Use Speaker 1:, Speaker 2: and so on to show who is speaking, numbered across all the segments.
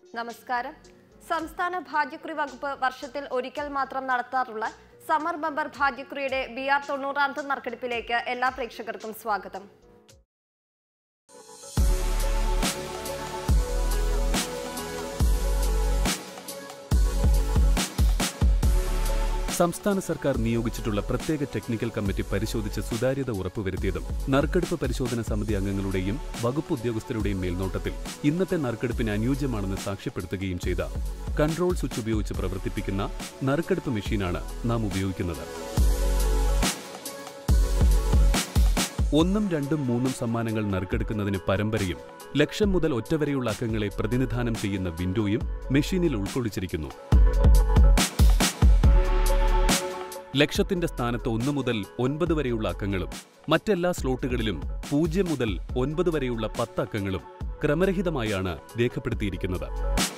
Speaker 1: നമസ്കാരം സംസ്ഥാന ഭാഗ്യക്കുറി വകുപ്പ് വർഷത്തിൽ ഒരിക്കൽ മാത്രം നടത്താറുള്ള സമ്മർ ബമ്പർ ഭാഗ്യക്കുറിയുടെ ബി ആർ തൊണ്ണൂറാമത് നറുക്കെടുപ്പിലേക്ക് എല്ലാ പ്രേക്ഷകർക്കും സ്വാഗതം
Speaker 2: സംസ്ഥാന സർക്കാർ നിയോഗിച്ചിട്ടുള്ള പ്രത്യേക ടെക്നിക്കൽ കമ്മിറ്റി പരിശോധിച്ച് സുതാര്യത ഉറപ്പുവരുത്തിയതും നറുക്കെടുപ്പ് പരിശോധന സമിതി അംഗങ്ങളുടെയും വകുപ്പ് ഉദ്യോഗസ്ഥരുടെയും മേൽനോട്ടത്തിൽ ഇന്നത്തെ നറുക്കെടുപ്പിന് അനുയോജ്യമാണെന്ന് സാക്ഷ്യപ്പെടുത്തുകയും ചെയ്ത കൺട്രോൾ സ്വിച്ച് ഉപയോഗിച്ച് പ്രവർത്തിപ്പിക്കുന്ന നറുക്കെടുപ്പ് മെഷീനാണ് നാം ഉപയോഗിക്കുന്നത് ഒന്നും രണ്ടും മൂന്നും സമ്മാനങ്ങൾ നറുക്കെടുക്കുന്നതിന് പരമ്പരയും ലക്ഷം മുതൽ ഒറ്റ വരെയുള്ള അക്കങ്ങളെ പ്രതിനിധാനം ചെയ്യുന്ന വിൻഡോയും മെഷീനിൽ ഉൾക്കൊള്ളിച്ചിരിക്കുന്നു ലക്ഷത്തിന്റെ സ്ഥാനത്ത് ഒന്ന് മുതൽ ഒൻപത് വരെയുള്ള അക്കങ്ങളും മറ്റെല്ലാ സ്ലോട്ടുകളിലും പൂജ്യം മുതൽ ഒൻപത് വരെയുള്ള പത്ത് അക്കങ്ങളും ക്രമരഹിതമായാണ് രേഖപ്പെടുത്തിയിരിക്കുന്നത്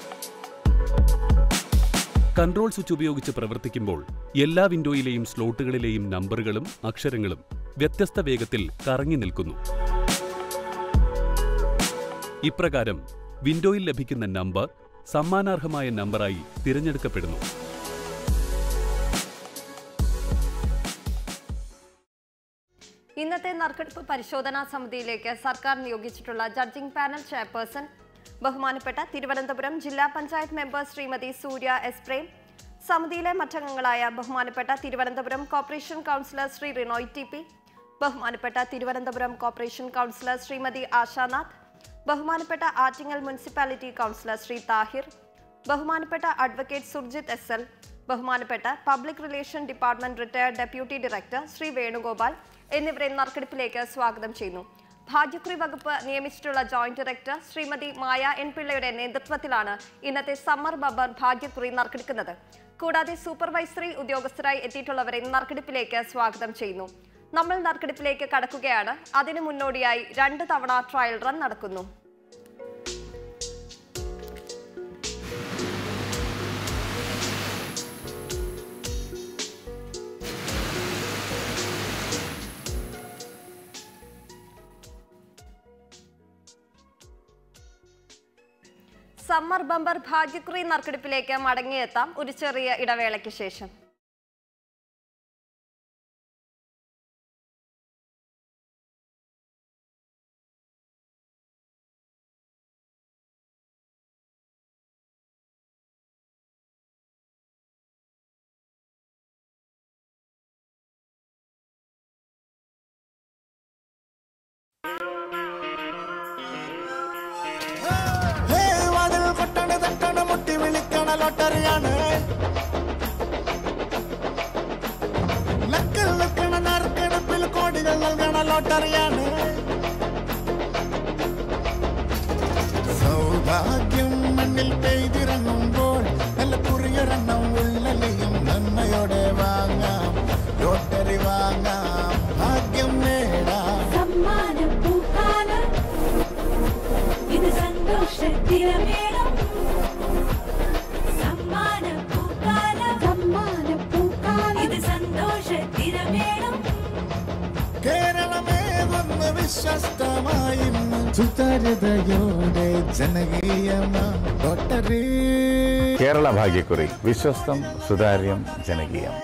Speaker 2: കൺട്രോൾ സ്വിച്ച് ഉപയോഗിച്ച് പ്രവർത്തിക്കുമ്പോൾ എല്ലാ വിൻഡോയിലെയും സ്ലോട്ടുകളിലെയും നമ്പറുകളും അക്ഷരങ്ങളും വ്യത്യസ്ത വേഗത്തിൽ കറങ്ങി നിൽക്കുന്നു ഇപ്രകാരം വിൻഡോയിൽ ലഭിക്കുന്ന നമ്പർ സമ്മാനാർഹമായ നമ്പറായി തിരഞ്ഞെടുക്കപ്പെടുന്നു
Speaker 1: ഇന്നത്തെ നറുക്കെടുപ്പ് പരിശോധനാ സമിതിയിലേക്ക് സർക്കാർ നിയോഗിച്ചിട്ടുള്ള ജഡ്ജിംഗ് പാനൽ ചെയർപേഴ്സൺ ബഹുമാനപ്പെട്ട തിരുവനന്തപുരം ജില്ലാ പഞ്ചായത്ത് മെമ്പർ ശ്രീമതി സൂര്യ എസ് പ്രേം സമിതിയിലെ മറ്റംഗങ്ങളായ ബഹുമാനപ്പെട്ട Thiruvananthapuram corporation councillor Shri Rinoy T P ബഹുമാനപ്പെട്ട തിരുവനന്തപുരം കോർപ്പറേഷൻ കൗൺസിലർ ശ്രീമതി ആശാനാഥ് ബഹുമാനപ്പെട്ട ആറ്റിങ്ങൽ മുനിസിപ്പാലിറ്റി കൗൺസിലർ ശ്രീ താഹിർ ബഹുമാനപ്പെട്ട അഡ്വക്കേറ്റ് സുർജിത് എസ് എൽ ബഹുമാനപ്പെട്ട public relation department retired deputy director Shri Venugopal എന്നിവരെ നറുക്കെടുപ്പിലേക്ക് സ്വാഗതം ചെയ്യുന്നു ഭാഗ്യക്കുറി വകുപ്പ് നിയമിച്ചിട്ടുള്ള joint director Shrimati Maya N പിള്ളയുടെ നേതൃത്വത്തിലാണ് ഇന്നത്തെ സമ്മർ ബമ്പർ ഭാഗ്യക്കുറി നറുക്കെടുക്കുന്നത് കൂടാതെ സൂപ്പർവൈസറി ഉദ്യോഗസ്ഥരായി എത്തിയിട്ടുള്ളവരെ നറുക്കെടുപ്പിലേക്ക് സ്വാഗതം ചെയ്യുന്നു നമ്മൾ നറുക്കെടുപ്പിലേക്ക് കടക്കുകയാണ് അതിനു മുന്നോടിയായി രണ്ട് തവണ ട്രയൽ റൺ നടക്കുന്നു സമ്മർ ബമ്പർ ഭാഗ്യക്കുറി നറുക്കെടുപ്പിലേക്ക് മടങ്ങിയെത്താം ഒരു ചെറിയ ഇടവേളയ്ക്ക് ശേഷം
Speaker 3: ഹേ, വാതിൽ കൊട്ടണ തട്ടണ മുട്ടി വിളിക്കണ ലോട്ടറിയാണ് ലക്കിൽ നിൽക്കണ നറുക്കെടുപ്പിൽ കോടികൾ നൽകണ ലോട്ടറിയാണ് സൗഭാഗ്യം മണ്ണിൽ പെയ്തിറങ്ങുമ്പോൾ നല്ല കുറിയൊരെണ്ണം ഉള്ളലിയും നന്മയോടെ വാങ്ങാം ലോട്ടറി വാങ്ങാം ഭാഗ്യം നേടാം
Speaker 4: സമ്മാനം പൂക്കാലം ഇത് സന്തോഷത്തിരമേളം സമ്മാനം പൂക്കാലം സമ്മാനം പൂക്കാലം ഇത് സന്തോഷത്തിരമേളം
Speaker 3: കേരളമേകുന്ന വിശ്വസ്തമായി സുതാര്യതയോടെ ജനകീയമാം ലോട്ടറി
Speaker 5: കേരള ഭാഗ്യക്കുറി വിശ്വസ്തം സുതാര്യം ജനകീയം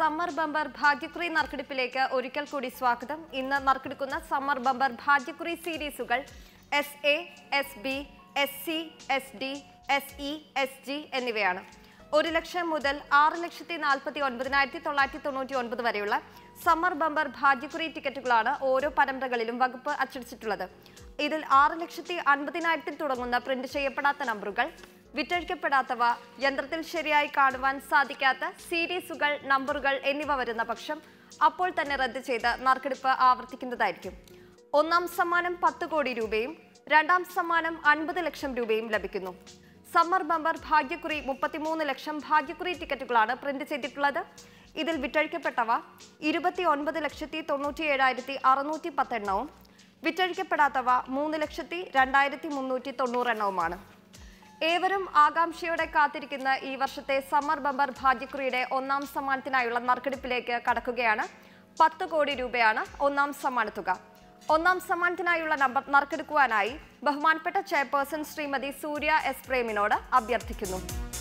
Speaker 1: സമ്മർ ബമ്പർ ഭാഗ്യക്കുറി നറുക്കെടുപ്പിലേക്ക് ഒരിക്കൽ കൂടി സ്വാഗതം ഇന്ന് നറുക്കെടുക്കുന്ന സമ്മർ ബമ്പർ ഭാഗ്യക്കുറി സീരീസുകൾ S A S B S C S D S E S G എന്നിവയാണ് ഒരു ലക്ഷം മുതൽ ആറ് ലക്ഷത്തി നാൽപ്പത്തി ഒൻപതിനായിരത്തി തൊള്ളായിരത്തി തൊണ്ണൂറ്റി ഒൻപത് വരെയുള്ള സമ്മർ ബമ്പർ ഭാഗ്യക്കുറി ടിക്കറ്റുകളാണ് ഓരോ പരമ്പരകളിലും വകുപ്പ് അച്ചടിച്ചിട്ടുള്ളത് ഇതിൽ ആറ് ലക്ഷത്തി അൻപതിനായിരത്തിൽ തുടങ്ങുന്ന പ്രിന്റ് ചെയ്യപ്പെടാത്ത നമ്പറുകൾ വിറ്റഴിക്കപ്പെടാത്തവ യന്ത്രത്തിൽ ശരിയായി കാണുവാൻ സാധിക്കാത്ത സീരീസുകൾ നമ്പറുകൾ എന്നിവ വരുന്ന പക്ഷം അപ്പോൾ തന്നെ റദ്ദ് ചെയ്ത് നറുക്കെടുപ്പ് ആവർത്തിക്കുന്നതായിരിക്കും ഒന്നാം സമ്മാനം പത്ത് കോടി രൂപയും രണ്ടാം സമ്മാനം അൻപത് ലക്ഷം രൂപയും ലഭിക്കുന്നു സമ്മർ ബമ്പർ ഭാഗ്യക്കുറി മുപ്പത്തിമൂന്ന് ലക്ഷം ഭാഗ്യക്കുറി ടിക്കറ്റുകളാണ് പ്രിന്റ് ചെയ്തിട്ടുള്ളത് ഇതിൽ വിറ്റഴിക്കപ്പെട്ടവ ഇരുപത്തി ഒൻപത് ലക്ഷത്തി തൊണ്ണൂറ്റി ഏഴായിരത്തി അറുന്നൂറ്റി പത്തെണ്ണവും വിറ്റഴിക്കപ്പെടാത്തവ മൂന്ന് ലക്ഷത്തി രണ്ടായിരത്തി മുന്നൂറ്റി തൊണ്ണൂറെണ്ണവുമാണ് ഏവരും ആകാംക്ഷയോടെ കാത്തിരിക്കുന്ന ഈ വർഷത്തെ സമ്മർ ബമ്പർ ഭാഗ്യക്കുറിയുടെ ഒന്നാം സമ്മാനത്തിനായുള്ള നറുക്കെടുപ്പിലേക്ക് കടക്കുകയാണ് പത്ത് കോടി രൂപയാണ് ഒന്നാം സമ്മാനത്തുക ഒന്നാം സമ്മാനത്തിനായുള്ള നമ്പർ നറുക്കെടുക്കുവാനായി ബഹുമാനപ്പെട്ട ചെയർപേഴ്സൺ ശ്രീമതി സൂര്യ എസ് പ്രേമിനോട് അഭ്യർത്ഥിക്കുന്നു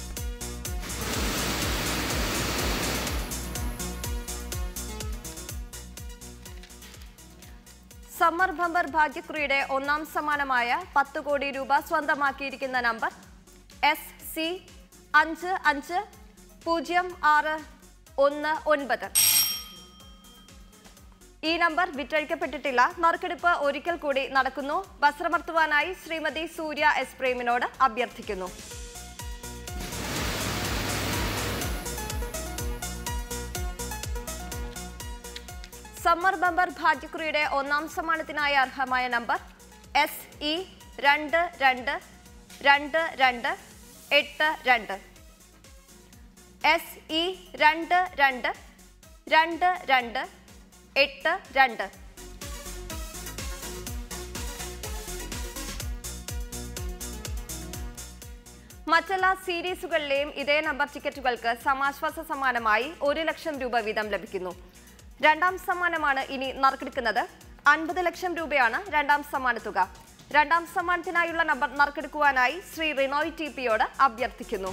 Speaker 1: സമ്മർ ബമ്പർ ഭാഗ്യക്കുറിയുടെ ഒന്നാം സമ്മാനമായ പത്ത് കോടി രൂപ സ്വന്തമാക്കിയിരിക്കുന്ന നമ്പർ എസ് സി അഞ്ച് അഞ്ച് പൂജ്യം ആറ് ഒന്ന് ഒൻപത് ഈ നമ്പർ വിറ്റഴിക്കപ്പെട്ടിട്ടില്ല നറുക്കെടുപ്പ് ഒരിക്കൽ കൂടി നടക്കുന്നു വസ്ത്രമർത്തുവാനായി ശ്രീമതി സൂര്യ എസ് പ്രേമിനോട് അഭ്യർത്ഥിക്കുന്നു സമ്മർ ബമ്പർ ഭാഗ്യക്കുറിയുടെ ഒന്നാം സമ്മാനത്തിനായി അർഹമായ നമ്പർ എസ് ഇ രണ്ട് രണ്ട് രണ്ട് രണ്ട് എട്ട് രണ്ട് എസ് ഇ രണ്ട് രണ്ട് രണ്ട് രണ്ട് എട്ട് രണ്ട് മറ്റെല്ലാ സീരീസുകളിലെയും ഇതേ നമ്പർ ടിക്കറ്റുകൾക്ക് സമാശ്വാസ സമ്മാനമായി ഒരു ലക്ഷം രൂപ വീതം ലഭിക്കുന്നു രണ്ടാം സമ്മാനമാണ് ഇനി നറുക്കെടുക്കുന്നത് അൻപത് ലക്ഷം രൂപയാണ് രണ്ടാം സമ്മാനത്തുക രണ്ടാം സമ്മാനത്തിനായുള്ള നമ്പർ നറുക്കെടുക്കുവാനായി ശ്രീ റിനോയ് ടി പിയോട് അഭ്യർത്ഥിക്കുന്നു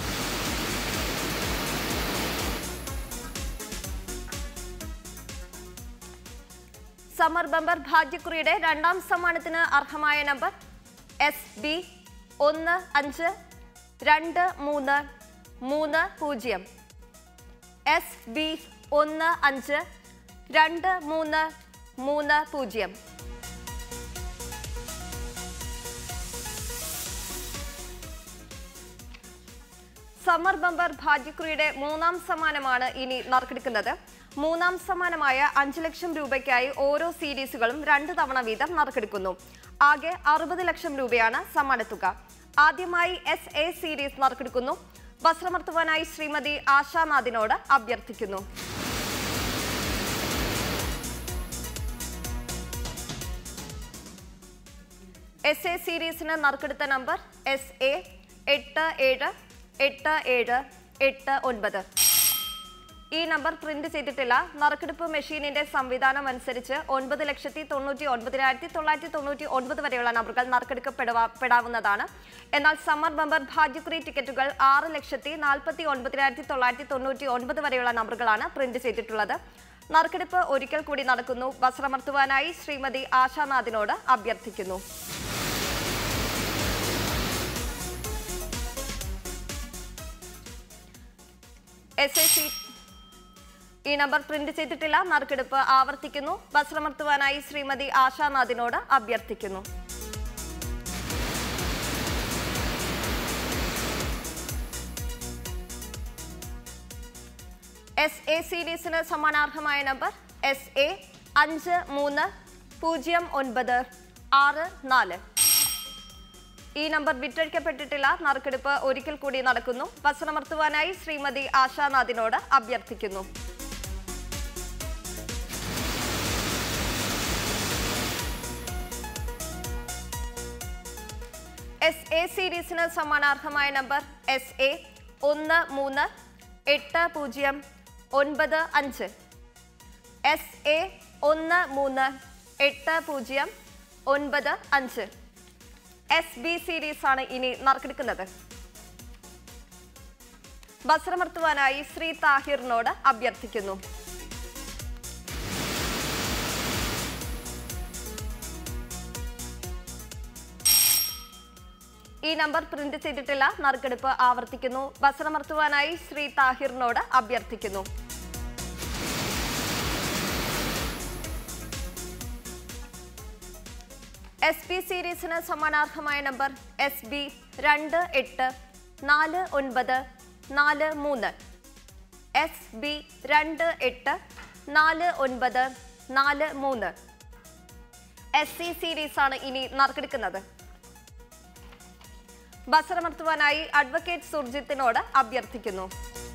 Speaker 1: സമ്മർ ബമ്പർ ഭാഗ്യക്കുറിയുടെ രണ്ടാം സമ്മാനത്തിന് അർഹമായ നമ്പർ എസ് ബി ഒന്ന് അഞ്ച് രണ്ട് മൂന്ന് മൂന്ന് പൂജ്യം എസ് ബി ഒന്ന് അഞ്ച് രണ്ട് മൂന്ന് മൂന്ന് പൂജ്യം സമ്മർ ബമ്പർ ഭാഗ്യക്കുറിയുടെ മൂന്നാം സമ്മാനമാണ് ഇനി നറുക്കെടുക്കുന്നത് മൂന്നാം സമ്മാനമായ അഞ്ച് ലക്ഷം രൂപയ്ക്കായി ഓരോ സീരീസുകളും രണ്ട് തവണ വീതം നറുക്കെടുക്കുന്നു ആകെ അറുപത് ലക്ഷം രൂപയാണ് സമ്മാനത്തുക ആദ്യമായി എസ് എ സീരീസ് നറുക്കെടുക്കുന്നു വസ്ത്രമർത്തുവാനായി ശ്രീമതി ആശാനാഥിനോട് അഭ്യർത്ഥിക്കുന്നു എസ് എ സീരീസിന് നറുക്കെടുത്ത നമ്പർ എസ് എ എട്ട് ഏഴ് എട്ട് ഏഴ് എട്ട് ഒൻപത് ഈ നമ്പർ പ്രിന്റ് ചെയ്തിട്ടില്ല നറുക്കെടുപ്പ് മെഷീനിന്റെ സംവിധാനം അനുസരിച്ച് ഒൻപത് ലക്ഷത്തി തൊണ്ണൂറ്റി ഒൻപതിനായിരത്തി തൊള്ളായിരത്തി തൊണ്ണൂറ്റി ഒൻപത് വരെയുള്ള നമ്പറുകൾ നറുക്കെടുക്കപ്പെടുവാ പെടാവുന്നതാണ് എന്നാൽ സമ്മർ ബമ്പർ ഭാഗ്യക്കുറി ടിക്കറ്റുകൾ ആറ് ലക്ഷത്തി നാൽപ്പത്തി ഒൻപതിനായിരത്തി തൊള്ളായിരത്തി തൊണ്ണൂറ്റി ഒൻപത് വരെയുള്ള നമ്പറുകളാണ് പ്രിന്റ് ചെയ്തിട്ടുള്ളത് നറുക്കെടുപ്പ് ഒരിക്കൽ കൂടി നടക്കുന്നു വസ്ത്രമർത്തുവാനായി ശ്രീമതി ആശാനാഥിനോട് അഭ്യർത്ഥിക്കുന്നു എസ് എ സി ഈ നമ്പർ പ്രിന്റ് ചെയ്തിട്ടില്ല നറുക്കെടുപ്പ് ആവർത്തിക്കുന്നു വസ്ത്രമർത്തുവാനായി ശ്രീമതി ആശാനാഥിനോട് അഭ്യർത്ഥിക്കുന്നു എസ് എ സീരീസിന് സമ്മാനാർഹമായ നമ്പർ എസ് എ അഞ്ച് മൂന്ന് പൂജ്യം ഒൻപത് ആറ് നാല് ഈ നമ്പർ വിറ്റഴിക്കപ്പെട്ടിട്ടില്ല നറുക്കെടുപ്പ് ഒരിക്കൽ കൂടി നടക്കുന്നു വസ്ത്രമർത്തുവാനായി ശ്രീമതി ആശാനാഥിനോട് അഭ്യർത്ഥിക്കുന്നു എസ് എ സീരീസിന് സമ്മാനാർഹമായ നമ്പർ എസ് എ ഒന്ന് മൂന്ന് എട്ട് പൂജ്യം ഒൻപത് അഞ്ച് എസ് എ ഒന്ന് മൂന്ന് എട്ട് പൂജ്യം ഒൻപത് അഞ്ച് എസ് ബി സീരീസ് ആണ് ഇനി നറുക്കെടുക്കുന്നത് വസ്ത്രമർത്തുവാനായി ശ്രീ താഹിറിനോട് അഭ്യർത്ഥിക്കുന്നു ഈ നമ്പർ പ്രിന്റ് ചെയ്തിട്ടില്ല നറുക്കെടുപ്പ് ആവർത്തിക്കുന്നു വസ്ത്രമർത്തുവാനായി ശ്രീ താഹിറിനോട് അഭ്യർത്ഥിക്കുന്നു എസ് പി സീരീസിന് സമ്മാനാർഹമായ നമ്പർ എസ് ബി രണ്ട് എട്ട് നാല് ഒൻപത് നാല് മൂന്ന് എസ് ബി രണ്ട് എട്ട് നാല് ഒൻപത് നാല് മൂന്ന് എസ് സി സീരീസ് ആണ് ഇനി നറുക്കെടുക്കുന്നത് ബസറമർത്തുവാനായി അഡ്വക്കേറ്റ് സുർജിത്തിനോട് അഭ്യർത്ഥിക്കുന്നു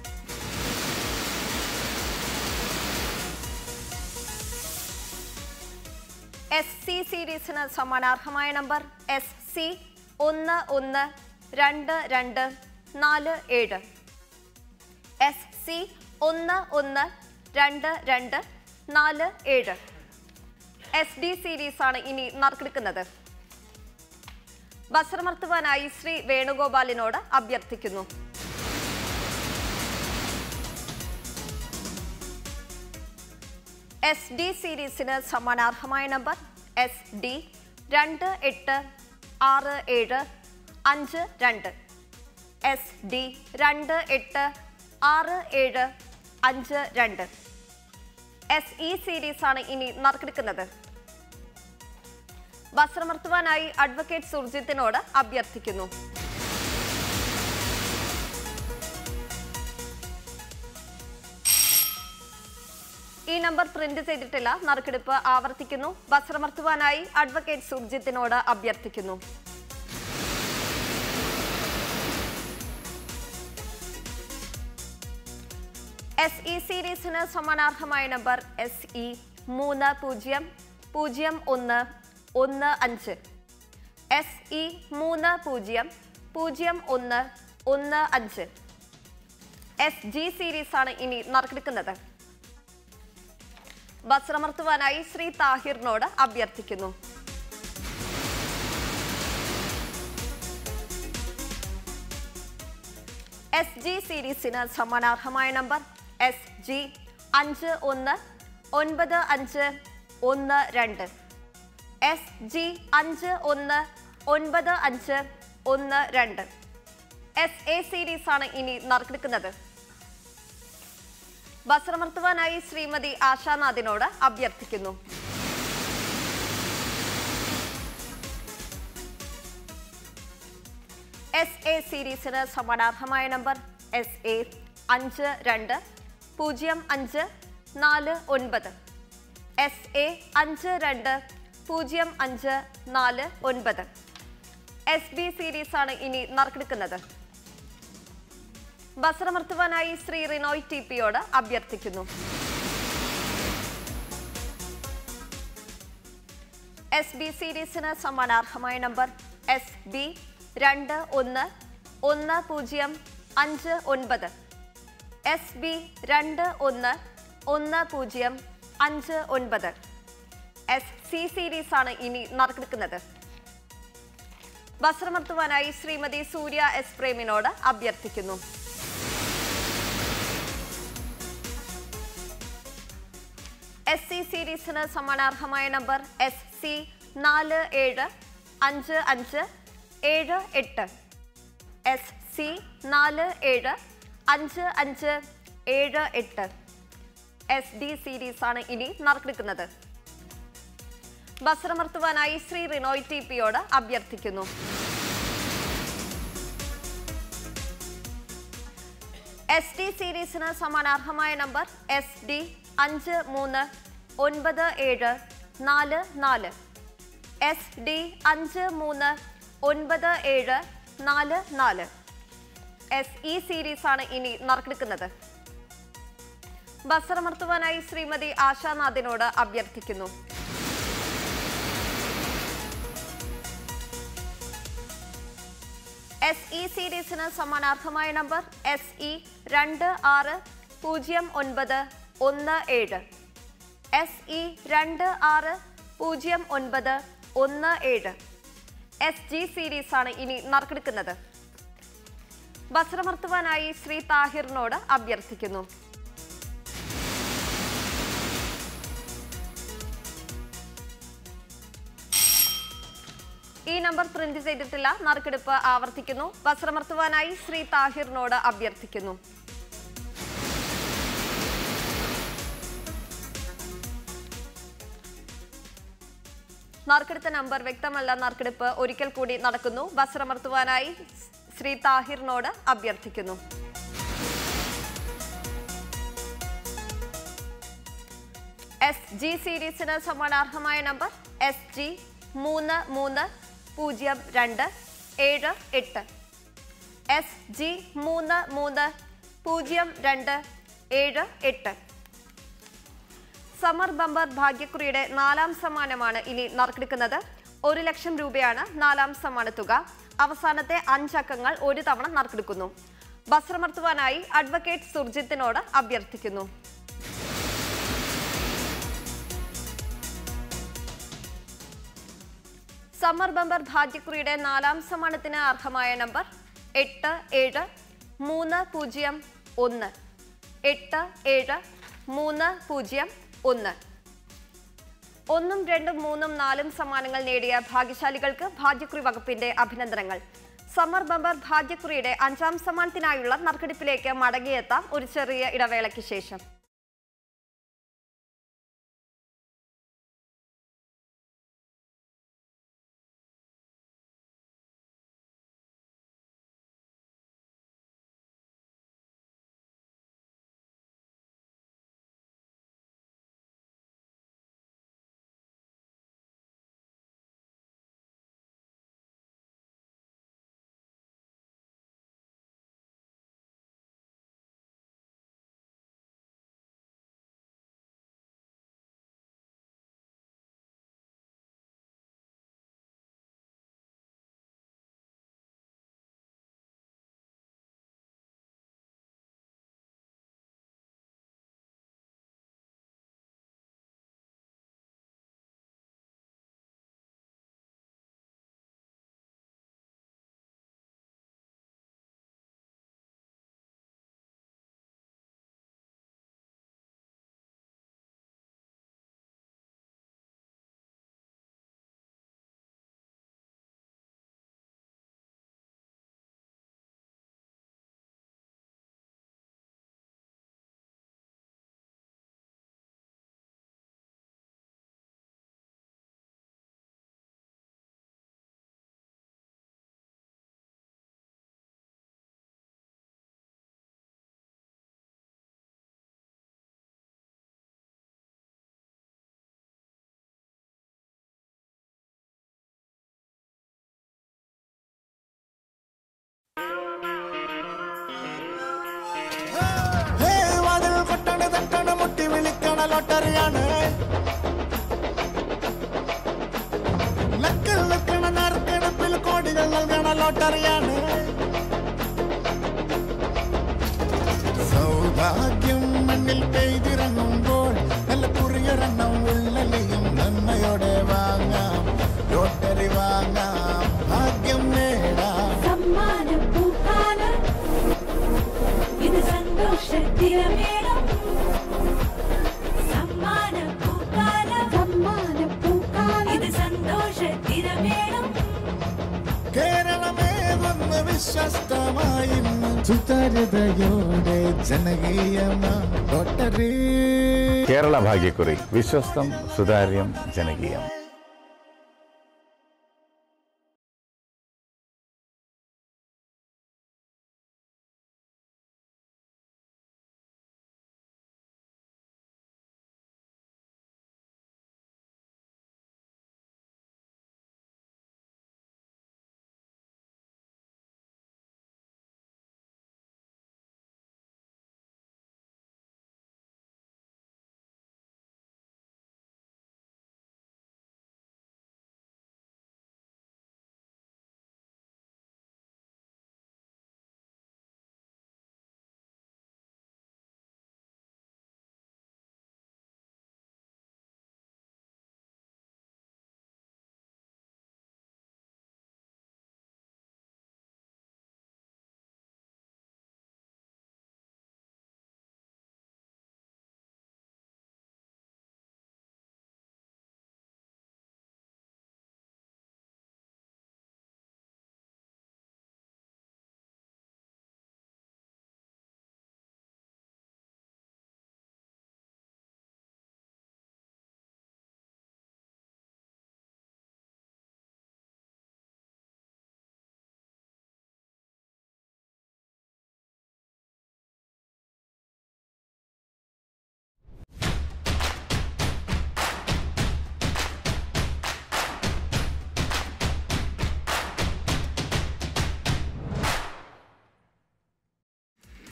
Speaker 1: എസ് സി സീരീസിന് സമ്മാനാർഹമായ നമ്പർ എസ് സി ഒന്ന് ഒന്ന് രണ്ട് രണ്ട് നാല് ഏഴ് എസ് സി ഒന്ന് ഒന്ന് രണ്ട് രണ്ട് നാല് ഏഴ് എസ് ഡി സീരീസ് ആണ് ഇനി നറുക്കെടുക്കുന്നത് വസ്ത്രമർത്തുവാനായി ശ്രീ വേണുഗോപാലിനോട് അഭ്യർത്ഥിക്കുന്നു എസ് ഡി സീരീസിന് സമ്മാനാർഹമായ നമ്പർ എസ് ഡി രണ്ട് എട്ട് ആറ് ഏഴ് അഞ്ച് രണ്ട് എസ് ഡി രണ്ട് എട്ട് ആറ് ഏഴ് അഞ്ച് രണ്ട് എസ് ഇ സീരീസ് ആണ് ഇനി നറുക്കെടുക്കുന്നത് വസ്ത്രമർത്തുവാനായി അഡ്വക്കേറ്റ് സുർജിത്തിനോട് അഭ്യർത്ഥിക്കുന്നു ഈ നമ്പർ പ്രിന്റ് ചെയ്തിട്ടില്ല നറുക്കെടുപ്പ് ആവർത്തിക്കുന്നു വസ്ത്രമർത്തുവാനായി അഡ്വക്കേറ്റ് സുർജിത്തിനോട് അഭ്യർത്ഥിക്കുന്നു എസ് ഇ സീരീസിന് സമ്മാനാർഹമായ നമ്പർ എസ് ഇ മൂന്ന് പൂജ്യം പൂജ്യം ഒന്ന് ഒന്ന് അഞ്ച് എസ് ഇ മൂന്ന് പൂജ്യം പൂജ്യം ഒന്ന് ഒന്ന് അഞ്ച് എസ് ജി സീരീസ് ആണ് ഇനി നറുക്കെടുക്കുന്നത് വസ്ത്രമർത്തുവാനായി ശ്രീ താഹിറിനോട് അഭ്യർത്ഥിക്കുന്നു എസ് ജി സീരീസിന് സമ്മാനാർഹമായ നമ്പർ എസ് ജി അഞ്ച് ഒന്ന് ഒൻപത് അഞ്ച് ഒന്ന് രണ്ട് എസ് ജി അഞ്ച് ഒന്ന് ഒൻപത് അഞ്ച് ഒന്ന് രണ്ട് എസ് എ സീരീസ് ആണ് ഇനി നറുക്കെടുക്കുന്നത് വസ്ത്രമർത്തുവാനായി ശ്രീമതി ആശാനാഥിനോട് അഭ്യർത്ഥിക്കുന്നു എസ് എ സീരീസിന് സമ്മാനാർഹമായ നമ്പർ എസ് എ അഞ്ച് രണ്ട് പൂജ്യം അഞ്ച് നാല് ഒൻപത് എസ് എ അഞ്ച് രണ്ട് പൂജ്യം അഞ്ച് നാല് ഒൻപത് എസ് ബി സീരീസ് ആണ് ഇനി നറുക്കെടുക്കുന്നത് വസ്ത്രമർത്തുവാനായി ശ്രീ റിനോയ് ടി പിയോട് അഭ്യർത്ഥിക്കുന്നു എസ് ബി സീരീസിന് സമ്മാനാർഹമായ നമ്പർ എസ് ബി രണ്ട് ഒന്ന് ഒന്ന് പൂജ്യം അഞ്ച് ഒൻപത് എസ് ബി രണ്ട് ഒന്ന് ഒന്ന് പൂജ്യം അഞ്ച് ഒൻപത് എസ് സി സീരീസ് ആണ് ഇനി നറുക്കെടുക്കുന്നത് വസ്ത്രമർത്തുവാനായി ശ്രീമതി സൂര്യ എസ് പ്രേമിനോട് അഭ്യർത്ഥിക്കുന്നു എസ് സി സീരീസിന് സമ്മാനാർഹമായ നമ്പർ എസ് സി നാല് ഏഴ് അഞ്ച് അഞ്ച് ഏഴ് എട്ട് എസ് സി നാല് ഏഴ് അഞ്ച് അഞ്ച് ഏഴ് എട്ട് എസ് ഡി സീരീസ് ആണ് ഇനി നറുക്കെടുക്കുന്നത് വസ്ത്രമർത്തുവാനായി ശ്രീ റിനോയ് ടി പിയോട് അഭ്യർത്ഥിക്കുന്നു എസ് ടി സീരീസിന് സമാനാർഹമായ നമ്പർ എസ് ഡി അഞ്ച് മൂന്ന് ഒൻപത് ഏഴ് നാല് നാല് എസ് ഡി അഞ്ച് മൂന്ന് ഒൻപത് ഏഴ് നാല് നാല് എസ് ഇ സീരീസ് ആണ് ഇനി നറുക്കെടുക്കുന്നത് വസ്ത്രമർത്തുവാനായി ശ്രീമതി ആശാനാഥിനോട് അഭ്യർത്ഥിക്കുന്നു എസ് ഇ സീരീസിന് സമ്മാനാർഹമായ നമ്പർ എസ് ഇ രണ്ട് ആറ് പൂജ്യം ഒൻപത് ഒന്ന് ഏഴ് എസ് ഇ രണ്ട് ആറ് പൂജ്യം ഒൻപത് ഒന്ന് ഏഴ് എസ് ജി സീരീസ് ആണ് ഇനി നറുക്കെടുക്കുന്നത് വസ്ത്രമർത്തുവാനായി ശ്രീ താഹിറിനോട് അഭ്യർത്ഥിക്കുന്നു ഈ നമ്പർ പ്രിന്റ് ചെയ്തിട്ടില്ല നറുക്കെടുപ്പ് ആവർത്തിക്കുന്നു വസ്ത്രമർത്തുവാനായി ശ്രീ താഹിറിനോട് അഭ്യർത്ഥിക്കുന്നു നറുക്കെടുത്ത നമ്പർ വ്യക്തമല്ല നറുക്കെടുപ്പ് ഒരിക്കൽ കൂടി നടക്കുന്നു വസ്ത്രമർത്തുവാനായി ശ്രീ താഹിറിനോട് അഭ്യർത്ഥിക്കുന്നു എസ് ജി സീരീസിന് സമ്മാനാർഹമായ നമ്പർ എസ് ജി മൂന്ന് മൂന്ന് പൂജ്യം രണ്ട് ഏഴ് എട്ട് എസ് ജി മൂന്ന് മൂന്ന് പൂജ്യം രണ്ട് ഏഴ് എട്ട് സമർ ബമ്പർ ഭാഗ്യക്കുറിയുടെ നാലാം സമ്മാനമാണ് ഇനി നറുക്കെടുക്കുന്നത് ഒരു ലക്ഷം രൂപയാണ് നാലാം സമ്മാന തുക അവസാനത്തെ അഞ്ചക്കങ്ങൾ ഒരു തവണ നറുക്കെടുക്കുന്നു വസ്ത്രമർത്തുവാനായി അഡ്വക്കേറ്റ് സുർജിത്തിനോട് അഭ്യർത്ഥിക്കുന്നു സമ്മർ ബമ്പർ ഭാഗ്യക്കുറിയുടെ നാലാം സമ്മാനത്തിന് അർഹമായ നമ്പർ എട്ട് ഏഴ് മൂന്ന് പൂജ്യം ഒന്ന് എട്ട് ഏഴ് മൂന്ന് പൂജ്യം ഒന്ന് ഒന്നും രണ്ടും മൂന്നും നാലും സമ്മാനങ്ങൾ നേടിയ ഭാഗ്യശാലികൾക്ക് ഭാഗ്യക്കുറി വകുപ്പിന്റെ അഭിനന്ദനങ്ങൾ സമ്മർ ബമ്പർ ഭാഗ്യക്കുറിയുടെ അഞ്ചാം സമ്മാനത്തിനായുള്ള നറുക്കെടുപ്പിലേക്ക് മടങ്ങിയെത്താം ഒരു ചെറിയ ഇടവേളയ്ക്ക് ശേഷം
Speaker 3: ഹേ വാതിൽ കൊട്ടണ തട്ടണ മുട്ടി വിളിക്കണ ലോട്ടറിയാണ് ലക്കിൽ നിൽക്കണ നറുക്കെടുപ്പിൽ കോടികൾ നൽകണ ലോട്ടറിയാണ് സൗഭാഗ്യം മണ്ണിൽ പെയ്തിറങ്ങുമ്പോൾ നല്ല കുറിയൊരെണ്ണം ഉള്ളലിയും നന്മയോടെ വാങ്ങാം ലോട്ടറി വാങ്ങാം ഭാഗ്യം നേടാം
Speaker 4: സമ്മാന പൂക്കാലം ഇത് സന്തോഷത്തിരമേളം സമ്മാന പൂക്കാലം സമ്മാന പൂക്കാലം ഇത് സന്തോഷത്തിരമേളം
Speaker 3: കേരളമേ വന്ന് വിശ്വസ്തമായി സുതാര്യതയോടെ ജനകീയമാം ലോട്ടറി
Speaker 5: കേരള ഭാഗ്യക്കുറി വിശ്വസ്തം സുതാര്യം ജനകീയം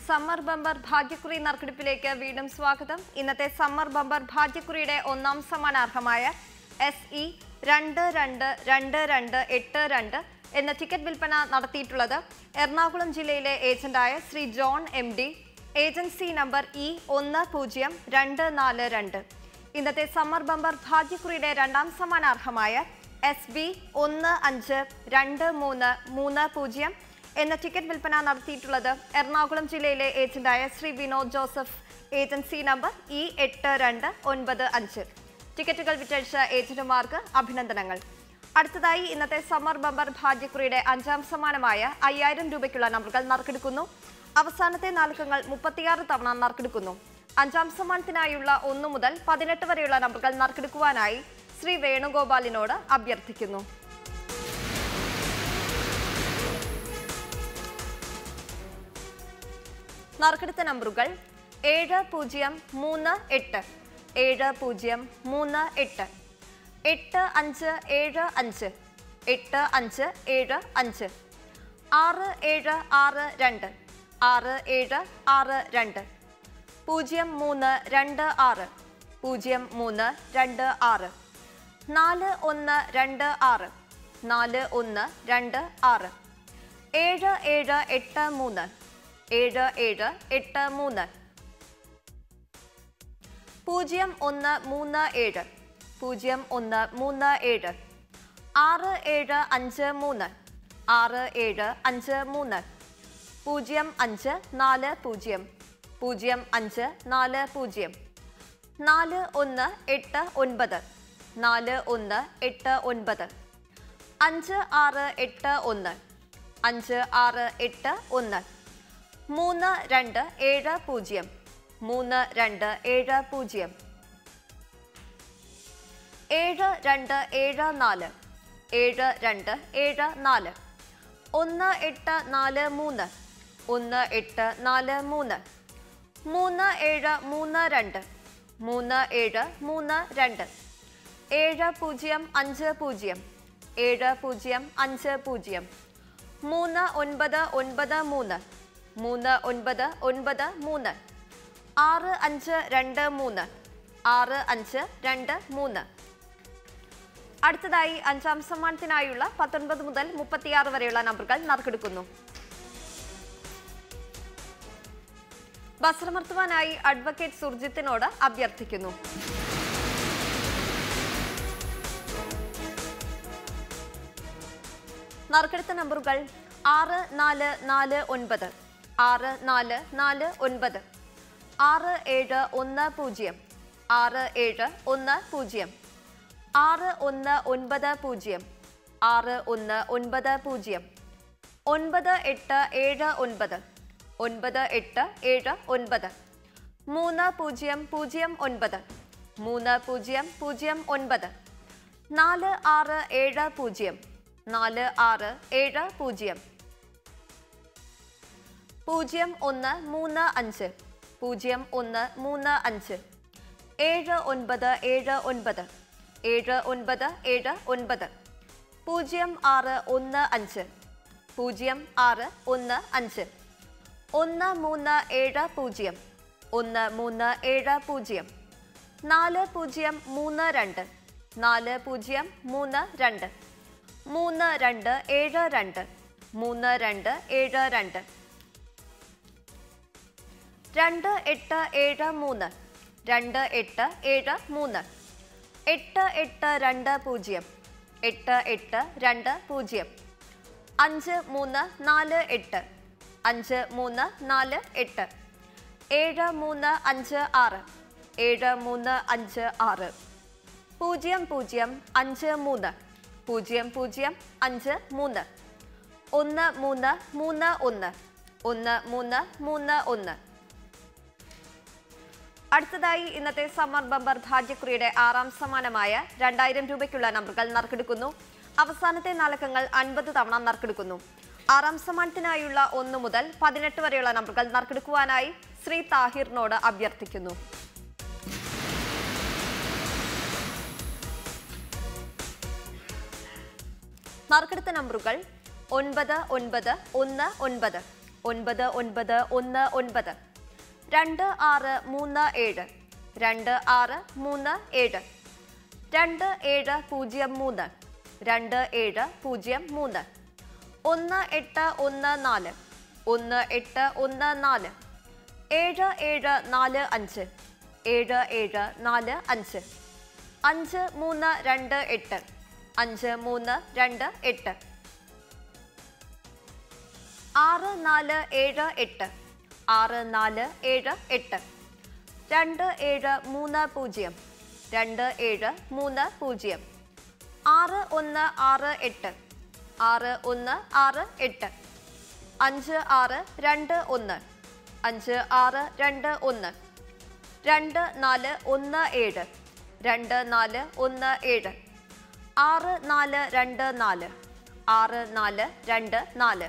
Speaker 1: സമ്മർ ബമ്പർ ഭാഗ്യക്കുറി നറുക്കെടുപ്പിലേക്ക് വീണ്ടും സ്വാഗതം ഇന്നത്തെ സമ്മർ ബമ്പർ ഭാഗ്യക്കുറിയുടെ ഒന്നാം സമ്മാനാർഹമായ എസ് ഇ രണ്ട് രണ്ട് രണ്ട് രണ്ട് എട്ട് രണ്ട് എന്ന ടിക്കറ്റ് വിൽപ്പന നടത്തിയിട്ടുള്ളത് എറണാകുളം ജില്ലയിലെ ഏജന്റായ Shri John M D agency number E ഒന്ന് പൂജ്യം രണ്ട് നാല് രണ്ട് ഇന്നത്തെ സമ്മർ ബമ്പർ ഭാഗ്യക്കുറിയുടെ രണ്ടാം സമ്മാനാർഹമായ എസ് ബി ഒന്ന് അഞ്ച് രണ്ട് മൂന്ന് മൂന്ന് പൂജ്യം എന്ന ടിക്കറ്റ് വിൽപ്പന നടത്തിയിട്ടുള്ളത് എറണാകുളം ജില്ലയിലെ ഏജന്റായ Shri Vinod Joseph agency number E എട്ട് രണ്ട് ഒൻപത് അഞ്ച് ടിക്കറ്റുകൾ വിറ്റഴിച്ച ഏജന്റുമാർക്ക് അഭിനന്ദനങ്ങൾ അടുത്തതായി ഇന്നത്തെ സമ്മർ ബമ്പർ ഭാഗ്യക്കുറിയുടെ അഞ്ചാം സമ്മാനമായ അയ്യായിരം രൂപയ്ക്കുള്ള നമ്പറുകൾ നറുക്കെടുക്കുന്നു അവസാനത്തെ നാലുക്കങ്ങൾ മുപ്പത്തിയാറ് തവണ നറുക്കെടുക്കുന്നു അഞ്ചാം സമ്മാനത്തിനായുള്ള ഒന്നു മുതൽ പതിനെട്ട് വരെയുള്ള നമ്പറുകൾ നറുക്കെടുക്കുവാനായി ശ്രീ വേണുഗോപാലിനോട് അഭ്യർത്ഥിക്കുന്നു നറുക്കെടുത്ത നമ്പറുകൾ ഏഴ് പൂജ്യം മൂന്ന് എട്ട് ഏഴ് പൂജ്യം മൂന്ന് എട്ട് എട്ട് അഞ്ച് ഏഴ് അഞ്ച് എട്ട് അഞ്ച് ഏഴ് അഞ്ച് ആറ് ഏഴ് ആറ് രണ്ട് ആറ് ഏഴ് ആറ് രണ്ട് പൂജ്യം മൂന്ന് രണ്ട് ആറ് പൂജ്യം മൂന്ന് രണ്ട് ആറ് നാല് ഒന്ന് രണ്ട് ആറ് നാല് ഒന്ന് രണ്ട് ആറ് ഏഴ് ഏഴ് എട്ട് മൂന്ന് ഏഴ് ഏഴ് എട്ട് മൂന്ന് പൂജ്യം ഒന്ന് മൂന്ന് ഏഴ് പൂജ്യം ഒന്ന് മൂന്ന് ഏഴ് ആറ് ഏഴ് അഞ്ച് മൂന്ന് ആറ് ഏഴ് അഞ്ച് മൂന്ന് പൂജ്യം അഞ്ച് നാല് പൂജ്യം പൂജ്യം അഞ്ച് നാല് പൂജ്യം നാല് ഒന്ന് എട്ട് ഒൻപത് നാല് ഒന്ന് എട്ട് ഒൻപത് അഞ്ച് ആറ് എട്ട് ഒന്ന് അഞ്ച് ആറ് എട്ട് ഒന്ന് മൂന്ന് രണ്ട് ഏഴ് പൂജ്യം മൂന്ന് രണ്ട് ഏഴ് പൂജ്യം ഏഴ് രണ്ട് ഏഴ് നാല് ഏഴ് രണ്ട് ഏഴ് നാല് ഒന്ന് എട്ട് നാല് മൂന്ന് ഒന്ന് എട്ട് നാല് മൂന്ന് മൂന്ന് ഏഴ് മൂന്ന് രണ്ട് മൂന്ന് ഏഴ് മൂന്ന് രണ്ട് ഏഴ് പൂജ്യം അഞ്ച് പൂജ്യം ഏഴ് പൂജ്യം അഞ്ച് പൂജ്യം മൂന്ന് ഒൻപത് ഒൻപത് മൂന്ന് മൂന്ന് ഒൻപത് ഒൻപത് മൂന്ന് ആറ് അഞ്ച് രണ്ട് മൂന്ന് ആറ് അഞ്ച് രണ്ട് മൂന്ന് അടുത്തതായി അഞ്ചാം സമ്മാനത്തിനായുള്ള പത്തൊൻപത് മുതൽ മുപ്പത്തിയാറ് വരെയുള്ള നമ്പറുകൾ നറുക്കെടുക്കുന്നു വസ്ത്രമർത്തുവാനായി അഡ്വക്കേറ്റ് സുർജിത്തിനോട് അഭ്യർത്ഥിക്കുന്നു നറുക്കെടുത്ത നമ്പറുകൾ ആറ് നാല് നാല് ഒൻപത് ആറ് നാല് നാല് ഒൻപത് ആറ് ഏഴ് ഒന്ന് പൂജ്യം ആറ് ഏഴ് ഒന്ന് പൂജ്യം ആറ് ഒന്ന് ഒൻപത് പൂജ്യം ആറ് ഒന്ന് ഒൻപത് പൂജ്യം ഒൻപത് എട്ട് ഏഴ് ഒൻപത് ഒൻപത് എട്ട് ഏഴ് ഒൻപത് മൂന്ന് പൂജ്യം പൂജ്യം ഒൻപത് മൂന്ന് പൂജ്യം പൂജ്യം ഒൻപത് നാല് ആറ് ഏഴ് പൂജ്യം നാല് ആറ് ഏഴ് പൂജ്യം പൂജ്യം ഒന്ന് മൂന്ന് അഞ്ച് പൂജ്യം ഒന്ന് മൂന്ന് അഞ്ച് ഏഴ് ഒൻപത് ഏഴ് ഒൻപത് ഏഴ് ഒൻപത് ഏഴ് ഒൻപത് പൂജ്യം ആറ് ഒന്ന് അഞ്ച് പൂജ്യം ആറ് ഒന്ന് അഞ്ച് ഒന്ന് മൂന്ന് ഏഴ് പൂജ്യം ഒന്ന് മൂന്ന് ഏഴ് പൂജ്യം നാല് പൂജ്യം മൂന്ന് രണ്ട് നാല് പൂജ്യം മൂന്ന് രണ്ട് മൂന്ന് രണ്ട് ഏഴ് രണ്ട് മൂന്ന് രണ്ട് ഏഴ് രണ്ട് രണ്ട് എട്ട് ഏഴ് മൂന്ന് രണ്ട് എട്ട് ഏഴ് മൂന്ന് എട്ട് എട്ട് രണ്ട് പൂജ്യം എട്ട് എട്ട് രണ്ട് പൂജ്യം അഞ്ച് മൂന്ന് നാല് എട്ട് അഞ്ച് മൂന്ന് നാല് എട്ട് ഏഴ് മൂന്ന് അഞ്ച് ആറ് ഏഴ് മൂന്ന് അഞ്ച് ആറ് പൂജ്യം പൂജ്യം അഞ്ച് മൂന്ന് പൂജ്യം പൂജ്യം അഞ്ച് മൂന്ന് ഒന്ന് മൂന്ന് മൂന്ന് ഒന്ന് ഒന്ന് മൂന്ന് മൂന്ന് ഒന്ന് അടുത്തതായി ഇന്നത്തെ സമ്മർ ബമ്പർ ഭാഗ്യക്കുറിയുടെ ആറാം സമ്മാനമായ രണ്ടായിരം രൂപയ്ക്കുള്ള നമ്പറുകൾ നറുക്കെടുക്കുന്നു അവസാനത്തെ നാലക്കങ്ങൾ അൻപത് തവണ നറുക്കെടുക്കുന്നു ആറാം സമ്മാനത്തിനായുള്ള ഒന്ന് മുതൽ പതിനെട്ട് വരെയുള്ള നമ്പറുകൾ നറുക്കെടുക്കുവാനായി ശ്രീ താഹിറിനോട് അഭ്യർത്ഥിക്കുന്നു നറുക്കെടുത്ത നമ്പറുകൾ ഒൻപത് ഒൻപത് ഒന്ന് ഒൻപത് ഒൻപത് ഒൻപത് ഒന്ന് ഒൻപത് രണ്ട് ആറ് മൂന്ന് ഏഴ് രണ്ട് ആറ് മൂന്ന് ഏഴ് രണ്ട് ഏഴ് പൂജ്യം മൂന്ന് രണ്ട് ഏഴ് പൂജ്യം മൂന്ന് ഒന്ന് എട്ട് ഒന്ന് നാല് ഒന്ന് എട്ട് ഒന്ന് നാല് ഏഴ് ഏഴ് നാല് അഞ്ച് ഏഴ് ഏഴ് നാല് അഞ്ച് അഞ്ച് മൂന്ന് രണ്ട് എട്ട് അഞ്ച് മൂന്ന് രണ്ട് എട്ട് ആറ് നാല് ഏഴ് എട്ട് ആറ് നാല് ഏഴ് എട്ട് രണ്ട് ഏഴ് മൂന്ന് പൂജ്യം രണ്ട് ഏഴ് മൂന്ന് പൂജ്യം ആറ് ഒന്ന് ആറ് എട്ട് ആറ് ഒന്ന് ആറ് എട്ട് അഞ്ച് ആറ് രണ്ട് ഒന്ന് അഞ്ച് ആറ് രണ്ട് ഒന്ന് രണ്ട് നാല് ഒന്ന് ഏഴ് രണ്ട് നാല് ഒന്ന് ഏഴ് ആറ് നാല് രണ്ട് നാല് ആറ് നാല് രണ്ട് നാല്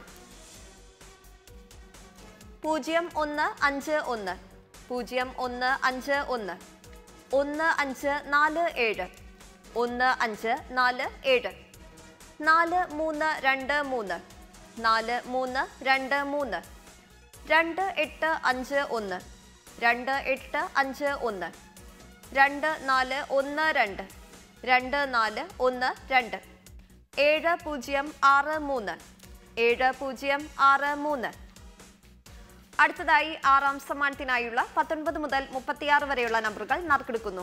Speaker 1: പൂജ്യം ഒന്ന് അഞ്ച് ഒന്ന് പൂജ്യം ഒന്ന് അഞ്ച് ഒന്ന് ഒന്ന് അഞ്ച് നാല് ഏഴ് ഒന്ന് അഞ്ച് നാല് ഏഴ് നാല് മൂന്ന് രണ്ട് മൂന്ന് നാല് മൂന്ന് രണ്ട് മൂന്ന് രണ്ട് എട്ട് അഞ്ച് ഒന്ന് രണ്ട് എട്ട് അഞ്ച് ഒന്ന് രണ്ട് നാല് ഒന്ന് രണ്ട് രണ്ട് നാല് ഒന്ന് രണ്ട് ഏഴ് പൂജ്യം ആറ് മൂന്ന് ഏഴ് പൂജ്യം ആറ് മൂന്ന് അടുത്തതായി ആറാം സമ്മാനത്തിനായുള്ള പത്തൊൻപത് മുതൽ മുപ്പത്തിയാറ് വരെയുള്ള നമ്പറുകൾ നറുക്കെടുക്കുന്നു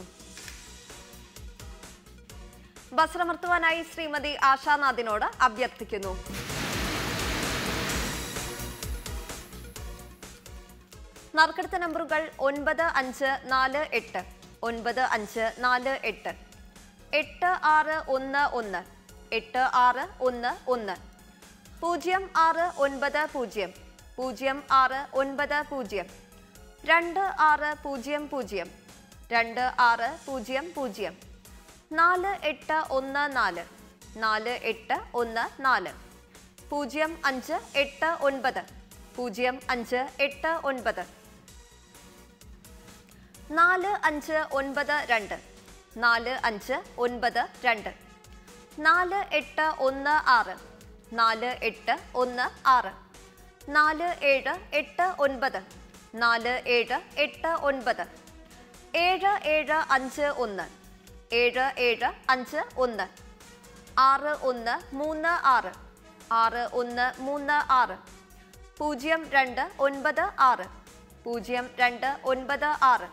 Speaker 1: വസ്ത്രമർത്തുവാനായി ശ്രീമതി ആശാനാഥിനോട് അഭ്യർത്ഥിക്കുന്നു നറുക്കെടുത്ത നമ്പറുകൾ ഒൻപത് അഞ്ച് നാല് എട്ട് ഒൻപത് അഞ്ച് നാല് എട്ട് എട്ട് ആറ് ഒന്ന് ഒന്ന് എട്ട് ആറ് ഒന്ന് ഒന്ന് പൂജ്യം ആറ് ഒൻപത് പൂജ്യം പൂജ്യം ആറ് ഒൻപത് പൂജ്യം രണ്ട് ആറ് പൂജ്യം പൂജ്യം രണ്ട് ആറ് പൂജ്യം പൂജ്യം നാല് എട്ട് ഒന്ന് നാല് നാല് എട്ട് ഒന്ന് നാല് പൂജ്യം അഞ്ച് എട്ട് ഒൻപത് പൂജ്യം അഞ്ച് എട്ട് ഒൻപത് നാല് അഞ്ച് ഒൻപത് രണ്ട് നാല് അഞ്ച് ഒൻപത് രണ്ട് നാല് എട്ട് ഒന്ന് ആറ് നാല് എട്ട് ഒന്ന് ആറ് നാല് ഏഴ് എട്ട് ഒൻപത് നാല് ഏഴ് എട്ട് ഒൻപത് ഏഴ് ഏഴ് അഞ്ച് ഒന്ന് ഏഴ് ഏഴ് അഞ്ച് ഒന്ന് ആറ് ഒന്ന് മൂന്ന് ആറ് ആറ് ഒന്ന് മൂന്ന് ആറ് പൂജ്യം രണ്ട് ഒൻപത് ആറ് പൂജ്യം രണ്ട് ഒൻപത് ആറ്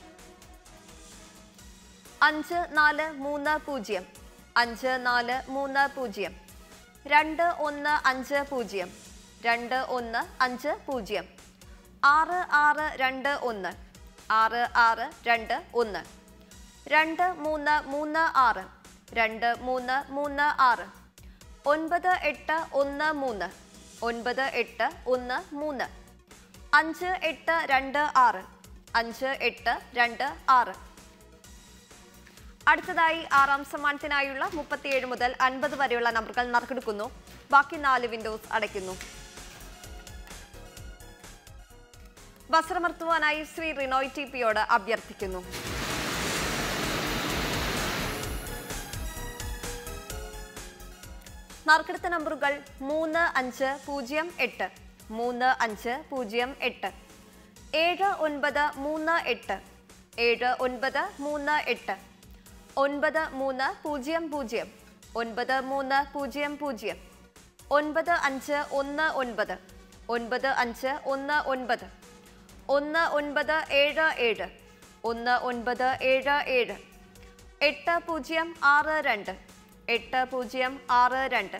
Speaker 1: അഞ്ച് നാല് മൂന്ന് പൂജ്യം അഞ്ച് നാല് മൂന്ന് പൂജ്യം രണ്ട് ഒന്ന് അഞ്ച് പൂജ്യം രണ്ട് ഒന്ന് അഞ്ച് പൂജ്യം ആറ് ആറ് രണ്ട് ഒന്ന് ആറ് ആറ് രണ്ട് ഒന്ന് രണ്ട് മൂന്ന് മൂന്ന് ആറ് രണ്ട് മൂന്ന് മൂന്ന് ആറ് ഒൻപത് എട്ട് ഒന്ന് മൂന്ന് ഒൻപത് എട്ട് ഒന്ന് മൂന്ന് അഞ്ച് എട്ട് രണ്ട് ആറ് അഞ്ച് എട്ട് രണ്ട് ആറ് അടുത്തതായി ആറാം സമ്മാനത്തിനായുള്ള മുപ്പത്തിയേഴ് മുതൽ അൻപത് വരെയുള്ള നമ്പറുകൾ നറുക്കെടുക്കുന്നു ബാക്കി നാല് വിൻഡോസ് അടയ്ക്കുന്നു വസ്ത്രമർത്തുവാനായി ശ്രീ റിനോയ് ടി പിയോട് അഭ്യർത്ഥിക്കുന്നു നറുക്കെടുത്ത നമ്പറുകൾ മൂന്ന് അഞ്ച് പൂജ്യം എട്ട് മൂന്ന് അഞ്ച് പൂജ്യം എട്ട് ഏഴ് ഒൻപത് മൂന്ന് എട്ട് ഏഴ് ഒൻപത് മൂന്ന് എട്ട് ഒൻപത് മൂന്ന് പൂജ്യം പൂജ്യം ഒൻപത് മൂന്ന് പൂജ്യം പൂജ്യം ഒൻപത് അഞ്ച് ഒന്ന് ഒൻപത് ഒൻപത് അഞ്ച് ഒന്ന് ഒൻപത് ഒന്ന് ഒൻപത് ഏഴ് ഏഴ് ഒന്ന് ഒൻപത് ഏഴ് ഏഴ് എട്ട് പൂജ്യം ആറ് രണ്ട് എട്ട് പൂജ്യം ആറ് രണ്ട്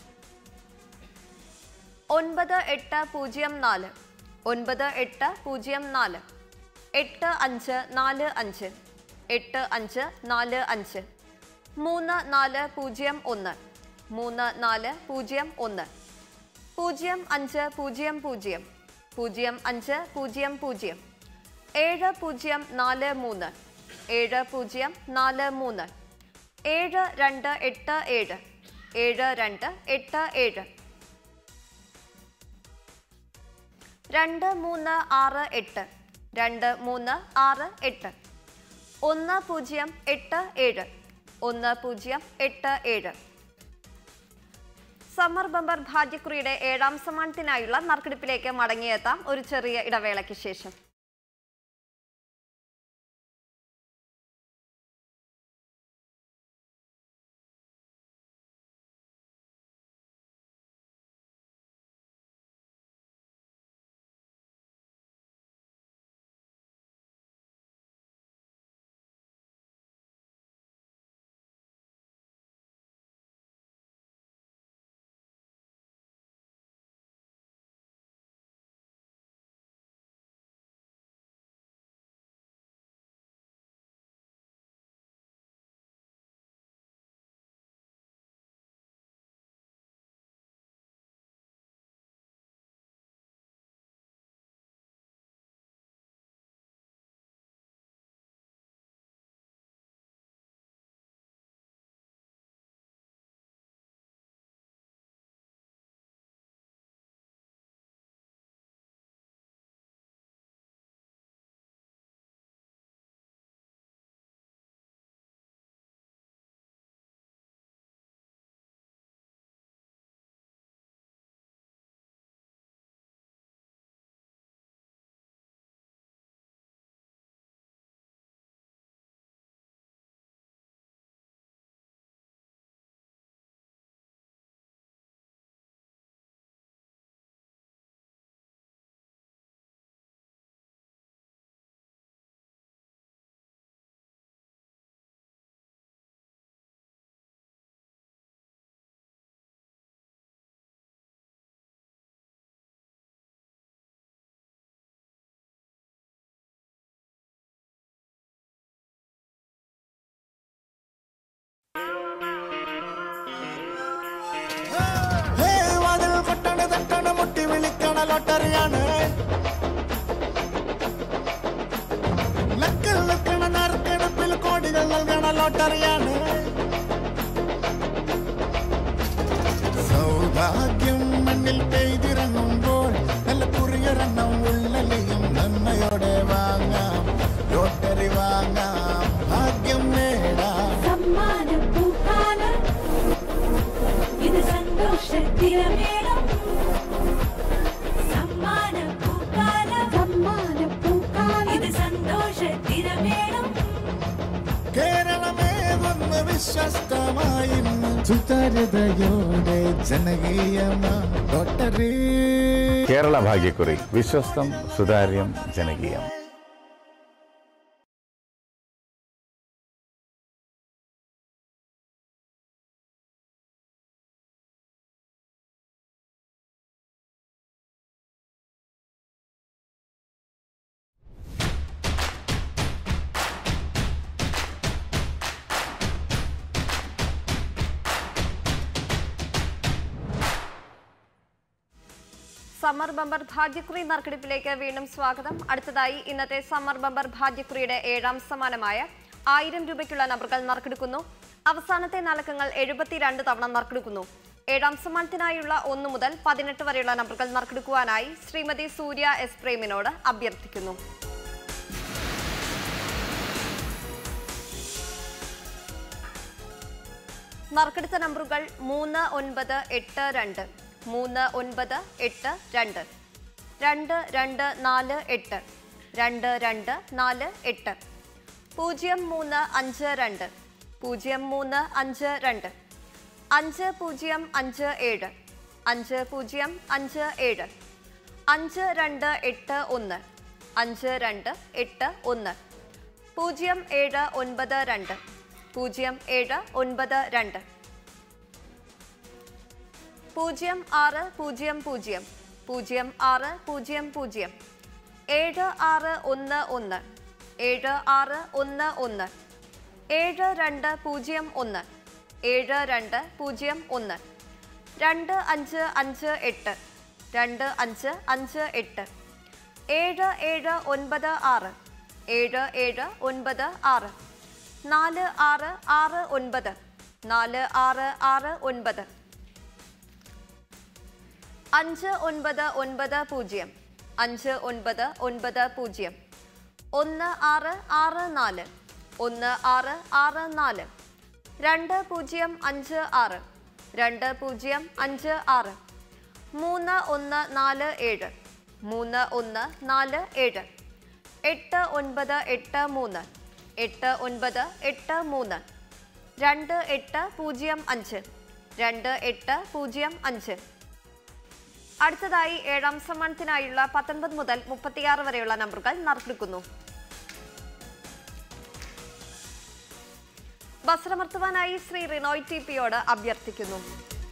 Speaker 1: ഒൻപത് എട്ട് പൂജ്യം നാല് ഒൻപത് എട്ട് പൂജ്യം നാല് എട്ട് അഞ്ച് നാല് അഞ്ച് എട്ട് അഞ്ച് നാല് അഞ്ച് മൂന്ന് നാല് പൂജ്യം ഒന്ന് മൂന്ന് നാല് പൂജ്യം ഒന്ന് പൂജ്യം അഞ്ച് പൂജ്യം പൂജ്യം പൂജ്യം അഞ്ച് പൂജ്യം പൂജ്യം ഏഴ് പൂജ്യം നാല് മൂന്ന് ഏഴ് പൂജ്യം നാല് മൂന്ന് ഏഴ് രണ്ട് എട്ട് ഏഴ് ഏഴ് രണ്ട് എട്ട് ഏഴ് രണ്ട് മൂന്ന് ആറ് എട്ട് രണ്ട് മൂന്ന് ആറ് എട്ട് ഒന്ന് പൂജ്യം എട്ട് ഏഴ് ഒന്ന് പൂജ്യം എട്ട് ഏഴ് സമ്മർ ബമ്പർ ഭാഗ്യക്കുറിയുടെ ഏഴാം സമ്മാനത്തിനായുള്ള നറുക്കെടുപ്പിലേക്ക് മടങ്ങിയെത്താം ഒരു ചെറിയ ഇടവേളയ്ക്ക് ശേഷം
Speaker 3: ഹേ വാതിൽ കൊട്ടണ തട്ടണ മുട്ടി വിളിക്കണ ലോട്ടറിയാണ് ലക്കിൽ നിൽക്കണ നറുക്കെടുപ്പിൽ കോടികൾ നൽകണ ലോട്ടറിയാണ് സൗഭാഗ്യം മണ്ണിൽ പെയ്തിറങ്ങുമ്പോൾ നല്ല കുറിയൊരെണ്ണം ഉള്ളലിയും നന്മയോടെ വാങ്ങാം ലോട്ടറി വാങ്ങാം ഭാഗ്യം നേടാം
Speaker 4: സമ്മാന പൂക്കാല ഇത് സന്തോഷത്തിരമേളം സമ്മാന പൂക്കാല സമ്മാന പൂക്കാല ഇത് സന്തോഷത്തിരമേളം
Speaker 3: കേരളമേ ഒന്ന് വിശ്വസ്തമായി ഇന്ന് സുതാര്യതയോടെ ജനകീയമാം ലോട്ടറി
Speaker 5: കേരള ഭാഗ്യക്കുറി വിശ്വസ്തം സുതാര്യം ജനകീയം
Speaker 1: സമ്മർ ബമ്പർ ഭാഗ്യക്കുറി നറുക്കെടുപ്പിലേക്ക് വീണ്ടും സ്വാഗതം അടുത്തതായി ഇന്നത്തെ സമ്മർ ബമ്പർ ഭാഗ്യക്കുറിയുടെ ഏഴാം സമ്മാനമായ ആയിരം രൂപയ്ക്കുള്ള നമ്പറുകൾ നറുക്കെടുക്കുന്നു അവസാനത്തെ നാലക്കങ്ങൾ എഴുപത്തിരണ്ട് തവണ നറുക്കെടുക്കുന്നു ഏഴാം സമ്മാനത്തിനായുള്ള ഒന്ന് മുതൽ പതിനെട്ട് വരെയുള്ള നമ്പറുകൾ നറുക്കെടുക്കുവാനായി ശ്രീമതി സൂര്യ എസ് പ്രേമിനോട് അഭ്യർത്ഥിക്കുന്നു നറുക്കെടുത്ത നമ്പറുകൾ മൂന്ന് ഒൻപത് എട്ട് രണ്ട് മൂന്ന് ഒൻപത് എട്ട് രണ്ട് രണ്ട് രണ്ട് നാല് എട്ട് രണ്ട് രണ്ട് നാല് എട്ട് പൂജ്യം മൂന്ന് അഞ്ച് രണ്ട് പൂജ്യം മൂന്ന് അഞ്ച് രണ്ട് അഞ്ച് പൂജ്യം അഞ്ച് ഏഴ് അഞ്ച് പൂജ്യം അഞ്ച് ഏഴ് അഞ്ച് രണ്ട് എട്ട് ഒന്ന് അഞ്ച് രണ്ട് എട്ട് ഒന്ന് പൂജ്യം ഏഴ് ഒൻപത് രണ്ട് പൂജ്യം ഏഴ് ഒൻപത് രണ്ട് പൂജ്യം ആറ് പൂജ്യം പൂജ്യം പൂജ്യം ആറ് പൂജ്യം പൂജ്യം ഏഴ് ആറ് ഒന്ന് ഒന്ന് ഏഴ് ആറ് ഒന്ന് ഒന്ന് ഏഴ് രണ്ട് പൂജ്യം ഒന്ന് ഏഴ് രണ്ട് പൂജ്യം ഒന്ന് രണ്ട് അഞ്ച് അഞ്ച് എട്ട് രണ്ട് അഞ്ച് അഞ്ച് എട്ട് ഏഴ് ഏഴ് ഒൻപത് ആറ് ഏഴ് ഏഴ് ഒൻപത് ആറ് നാല് ആറ് ആറ് ഒൻപത് നാല് ആറ് ആറ് ഒൻപത് അഞ്ച് ഒൻപത് ഒൻപത് പൂജ്യം അഞ്ച് ഒൻപത് ഒൻപത് പൂജ്യം ഒന്ന് ആറ് ആറ് നാല് ഒന്ന് ആറ് ആറ് നാല് രണ്ട് പൂജ്യം അഞ്ച് ആറ് രണ്ട് പൂജ്യം അഞ്ച് ആറ് മൂന്ന് ഒന്ന് നാല് ഏഴ് മൂന്ന് ഒന്ന് നാല് ഏഴ് എട്ട് ഒൻപത് എട്ട് മൂന്ന് എട്ട് ഒൻപത് എട്ട് മൂന്ന് രണ്ട് എട്ട് പൂജ്യം അഞ്ച് രണ്ട് എട്ട് പൂജ്യം അഞ്ച് അടുത്തതായി ഏഴാം സമ്മാനത്തിനായുള്ള പത്തൊൻപത് മുതൽ മുപ്പത്തിയാറ് വരെയുള്ള നമ്പറുകൾ നറുക്കെടുക്കുന്നു വസ്ത്രമർത്തുവാനായി ശ്രീ റിനോയ് ടി പിയോട് അഭ്യർത്ഥിക്കുന്നു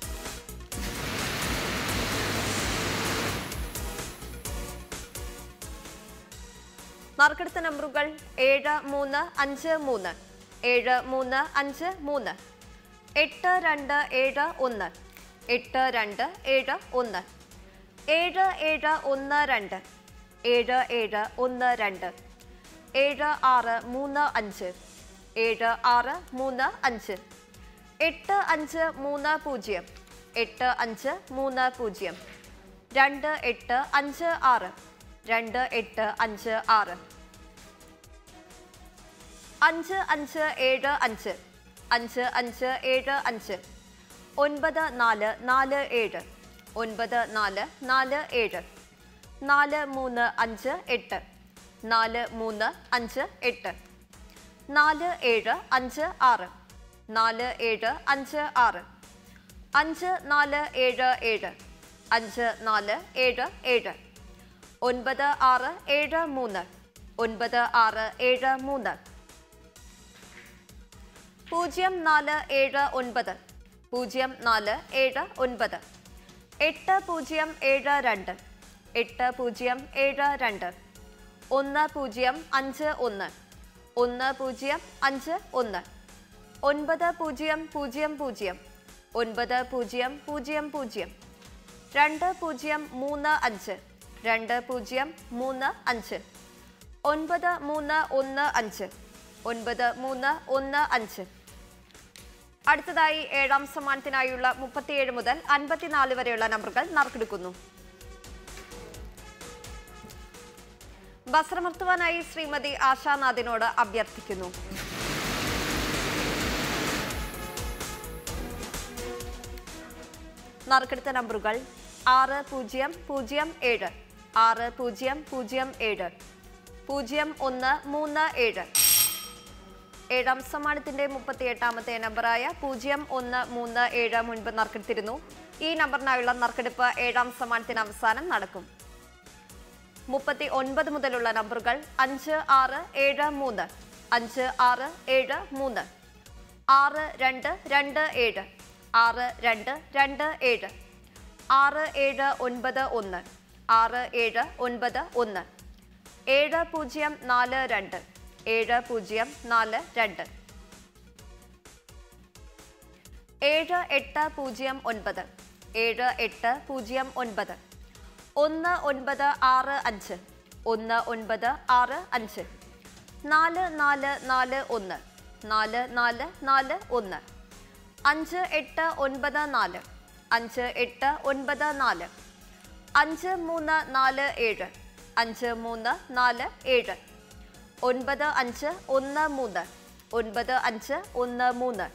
Speaker 1: നറുക്കെടുത്ത നമ്പറുകൾ ഏഴ് മൂന്ന് അഞ്ച് മൂന്ന് ഏഴ് മൂന്ന് അഞ്ച് മൂന്ന് എട്ട് രണ്ട് ഏഴ് ഒന്ന് എട്ട് രണ്ട് ഏഴ് ഒന്ന് ഏഴ് ഏഴ് ഒന്ന് രണ്ട് ഏഴ് ഏഴ് ഒന്ന് രണ്ട് ഏഴ് ആറ് മൂന്ന് അഞ്ച് ഏഴ് ആറ് മൂന്ന് അഞ്ച് എട്ട് അഞ്ച് മൂന്ന് പൂജ്യം എട്ട് അഞ്ച് മൂന്ന് പൂജ്യം രണ്ട് എട്ട് അഞ്ച് ആറ് രണ്ട് എട്ട് അഞ്ച് ആറ് അഞ്ച് അഞ്ച് ഏഴ് അഞ്ച് അഞ്ച് അഞ്ച് ഏഴ് അഞ്ച് ഒൻപത് നാല് നാല് ഏഴ് ഒൻപത് നാല് നാല് ഏഴ് നാല് മൂന്ന് അഞ്ച് എട്ട് നാല് മൂന്ന് അഞ്ച് എട്ട് നാല് ഏഴ് അഞ്ച് ആറ് നാല് ഏഴ് അഞ്ച് ആറ് അഞ്ച് നാല് ഏഴ് ഏഴ് അഞ്ച് നാല് ഏഴ് ഏഴ് ഒൻപത് ആറ് ഏഴ് മൂന്ന് ഒൻപത് ആറ് ഏഴ് മൂന്ന് പൂജ്യം നാല് ഏഴ് ഒൻപത് പൂജ്യം നാല് ഏഴ് ഒൻപത് എട്ട് പൂജ്യം ഏഴ് രണ്ട് എട്ട് പൂജ്യം ഏഴ് രണ്ട് ഒന്ന് പൂജ്യം അഞ്ച് ഒന്ന് ഒന്ന് പൂജ്യം അഞ്ച് ഒന്ന് ഒൻപത് പൂജ്യം പൂജ്യം പൂജ്യം ഒൻപത് പൂജ്യം പൂജ്യം പൂജ്യം രണ്ട് പൂജ്യം മൂന്ന് അഞ്ച് രണ്ട് പൂജ്യം മൂന്ന് അഞ്ച് ഒൻപത് മൂന്ന് ഒന്ന് അഞ്ച് ഒൻപത് മൂന്ന് ഒന്ന് അഞ്ച് അടുത്തതായി ഏഴാം സമ്മാനത്തിനായുള്ള മുപ്പത്തിയേഴ് മുതൽ അൻപത്തിനാല് വരെയുള്ള നമ്പറുകൾ നറുക്കെടുക്കുന്നു വസ്ത്രമർത്തുവാനായി ശ്രീമതി ആശാനാഥിനോട് അഭ്യർത്ഥിക്കുന്നു നറുക്കെടുത്ത നമ്പറുകൾ ആറ് പൂജ്യം പൂജ്യം ഏഴ് ആറ് പൂജ്യം പൂജ്യം ഏഴ് പൂജ്യം ഒന്ന് മൂന്ന് ഏഴ് ഏഴാം സമ്മാനത്തിന്റെ മുപ്പത്തി എട്ടാമത്തെ നമ്പറായ പൂജ്യം ഒന്ന് മൂന്ന് ഏഴ് മുൻപ് നറുക്കെടുത്തിരുന്നു ഈ നമ്പറിനായുള്ള നറുക്കെടുപ്പ് ഏഴാം സമ്മാനത്തിന് അവസാനം നടക്കും മുപ്പത്തി ഒൻപത് മുതലുള്ള നമ്പറുകൾ അഞ്ച് ആറ് ഏഴ് മൂന്ന് അഞ്ച് ആറ് ഏഴ് മൂന്ന് ആറ് രണ്ട് രണ്ട് ഏഴ് ആറ് രണ്ട് രണ്ട് ഏഴ് ആറ് ഏഴ് ഒൻപത് ഒന്ന് ആറ് ഏഴ് ഒൻപത് ഒന്ന് ഏഴ് പൂജ്യം നാല് രണ്ട് ഏഴ് പൂജ്യം നാല് രണ്ട് ഏഴ് എട്ട് പൂജ്യം ഒൻപത് ഏഴ് എട്ട് പൂജ്യം ഒൻപത് ഒന്ന് ഒൻപത് ആറ് അഞ്ച് ഒന്ന് ഒൻപത് ആറ് അഞ്ച് നാല് നാല് നാല് ഒന്ന് നാല് നാല് നാല് ഒന്ന് അഞ്ച് എട്ട് ഒൻപത് നാല് അഞ്ച് എട്ട് ഒൻപത് നാല് അഞ്ച് മൂന്ന് നാല് ഏഴ് അഞ്ച് മൂന്ന് നാല് ഏഴ് ഒൻപത് അഞ്ച് ഒന്ന് മൂന്ന് ഒൻപത് അഞ്ച് ഒന്ന് മൂന്ന്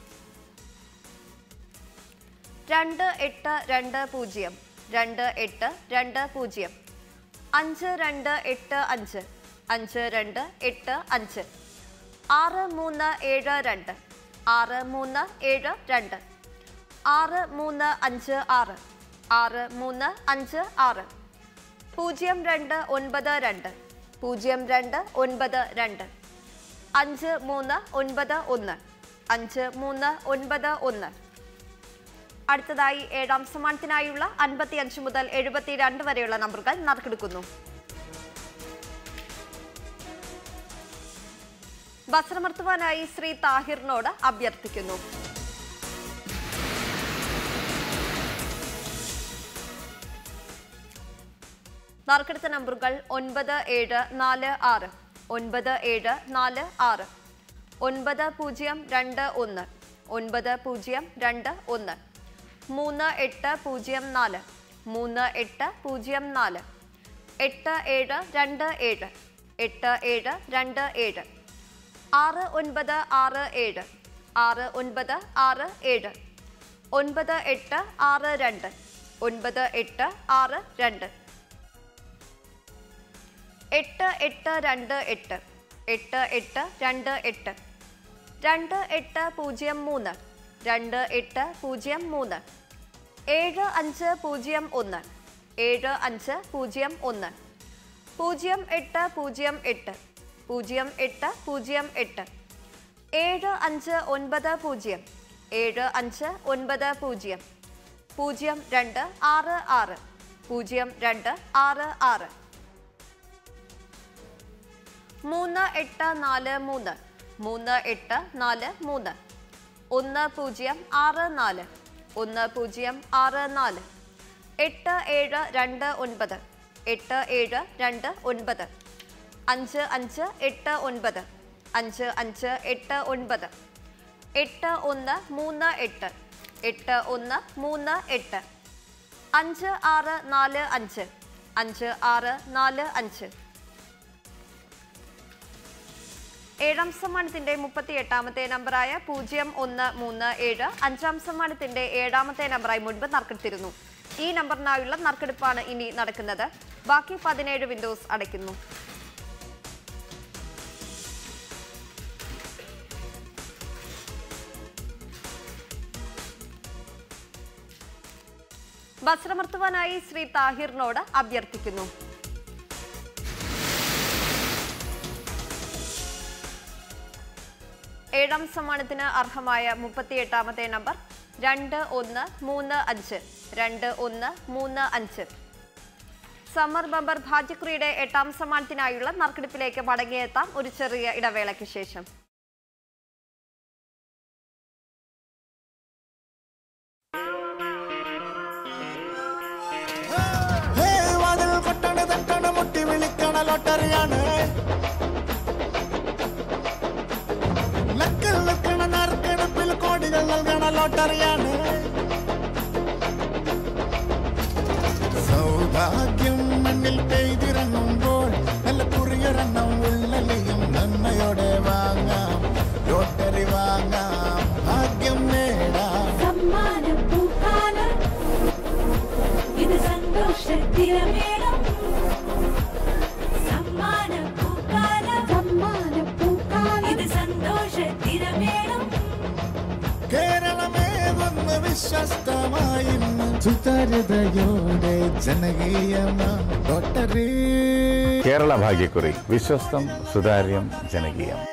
Speaker 1: രണ്ട് എട്ട് രണ്ട് പൂജ്യം രണ്ട് എട്ട് രണ്ട് പൂജ്യം അഞ്ച് രണ്ട് എട്ട് അഞ്ച് അഞ്ച് രണ്ട് എട്ട് അഞ്ച് ആറ് മൂന്ന് ഏഴ് രണ്ട് ആറ് മൂന്ന് ഏഴ് രണ്ട് ആറ് മൂന്ന് അഞ്ച് ആറ് ആറ് മൂന്ന് അഞ്ച് ആറ് പൂജ്യം രണ്ട് ഒൻപത് രണ്ട് പൂജ്യം രണ്ട് ഒൻപത് രണ്ട് അഞ്ച് മൂന്ന് ഒൻപത് ഒന്ന് അഞ്ച് മൂന്ന് ഒൻപത് ഒന്ന് അടുത്തതായി ഏഴാം സമ്മാനത്തിനായുള്ള അൻപത്തി അഞ്ച് മുതൽ എഴുപത്തിരണ്ട് വരെയുള്ള നമ്പറുകൾ നറുക്കെടുക്കുന്നു വസ്ത്രമർത്തുവാനായി ശ്രീ താഹിറിനോട് അഭ്യർത്ഥിക്കുന്നു നറുക്കെടുത്ത നമ്പറുകൾ ഒൻപത് ഏഴ് നാല് ആറ് ഒൻപത് ഏഴ് നാല് ആറ് ഒൻപത് പൂജ്യം രണ്ട് ഒന്ന് ഒൻപത് പൂജ്യം രണ്ട് ഒന്ന് മൂന്ന് എട്ട് പൂജ്യം നാല് മൂന്ന് എട്ട് പൂജ്യം നാല് എട്ട് ഏഴ് രണ്ട് ഏഴ് എട്ട് ഏഴ് രണ്ട് ഏഴ് ആറ് ഒൻപത് ആറ് ഏഴ് ആറ് ഒൻപത് ആറ് ഏഴ് ഒൻപത് എട്ട് ആറ് രണ്ട് ഒൻപത് എട്ട് ആറ് രണ്ട് എട്ട് എട്ട് രണ്ട് എട്ട് എട്ട് എട്ട് രണ്ട് എട്ട് രണ്ട് എട്ട് പൂജ്യം മൂന്ന് രണ്ട് എട്ട് പൂജ്യം മൂന്ന് ഏഴ് അഞ്ച് പൂജ്യം ഒന്ന് ഏഴ് അഞ്ച് പൂജ്യം ഒന്ന് പൂജ്യം എട്ട് പൂജ്യം എട്ട് പൂജ്യം എട്ട് പൂജ്യം എട്ട് ഏഴ് അഞ്ച് ഒൻപത് പൂജ്യം ഏഴ് അഞ്ച് ഒൻപത് പൂജ്യം പൂജ്യം രണ്ട് ആറ് ആറ് പൂജ്യം രണ്ട് ആറ് ആറ് മൂന്ന് എട്ട് നാല് മൂന്ന് മൂന്ന് എട്ട് നാല് മൂന്ന് ഒന്ന് പൂജ്യം ആറ് നാല് ഒന്ന് പൂജ്യം ആറ് നാല് എട്ട് ഏഴ് രണ്ട് ഒൻപത് എട്ട് ഏഴ് രണ്ട് ഒൻപത് അഞ്ച് അഞ്ച് എട്ട് ഒൻപത് അഞ്ച് അഞ്ച് എട്ട് ഒൻപത് എട്ട് ഒന്ന് മൂന്ന് എട്ട് എട്ട് ഒന്ന് മൂന്ന് എട്ട് അഞ്ച് ആറ് നാല് അഞ്ച് അഞ്ച് ആറ് നാല് അഞ്ച് ഏഴാം സമ്മാനത്തിന്റെ മുപ്പത്തി എട്ടാമത്തെ നമ്പറായ പൂജ്യം ഒന്ന് മൂന്ന് ഏഴ് അഞ്ചാം സമ്മാനത്തിന്റെ ഏഴാമത്തെ നമ്പറായി മുൻപ് നറുക്കെടുത്തിരുന്നു ഈ നമ്പറിനായുള്ള നറുക്കെടുപ്പാണ് ഇനി നടക്കുന്നത് ബാക്കി പതിനേഴ് വിൻഡോസ് അടയ്ക്കുന്നു ബസ്രമർത്തുവാനായി ശ്രീ താഹിറിനോട് അഭ്യർത്ഥിക്കുന്നു ഏഴാം സമ്മാനത്തിന് അർഹമായ മുപ്പത്തിയെട്ടാമത്തെ നമ്പർ രണ്ട് ഒന്ന് മൂന്ന് അഞ്ച് രണ്ട് ഒന്ന് മൂന്ന് അഞ്ച് സമ്മർ ബമ്പർ ഭാഗ്യക്കുറിയുടെ എട്ടാം സമ്മാനത്തിനായുള്ള നറുക്കെടുപ്പിലേക്ക് മടങ്ങിയെത്താം ഒരു ചെറിയ ഇടവേളയ്ക്ക് ശേഷം
Speaker 3: ഹേ വാതിൽ കൊട്ടണ തട്ടണ മുട്ടി വിളിക്കണ ലോട്ടറിയാണ് ലക്കിൽ നിൽക്കണ നറുക്കെടുപ്പിൽ കോടികൾ നൽകണ ലോട്ടറിയാണ് സൗഭാഗ്യം മണ്ണിൽ പെയ്തിറങ്ങുമ്പോൾ നല്ല കുറിയൊരെണ്ണം ഉള്ളലിയും നന്മയോടെ വാങ്ങാം ലോട്ടറി വാങ്ങാം ഭാഗ്യം നേടാം
Speaker 4: സമ്മാന പൂക്കാലം ഇത് സന്തോഷത്തിരമേളം സമ്മാന പൂക്കാലം സമ്മാന പൂക്കാലം ഇത് സന്തോഷത്തിരമേളം
Speaker 3: കേരളമേ ഒന്ന് വിശ്വസ്തമായി സുതാര്യതയോടെ ജനകീയമാം ലോട്ടറി
Speaker 5: കേരള ഭാഗ്യക്കുറി വിശ്വസ്തം സുതാര്യം ജനകീയം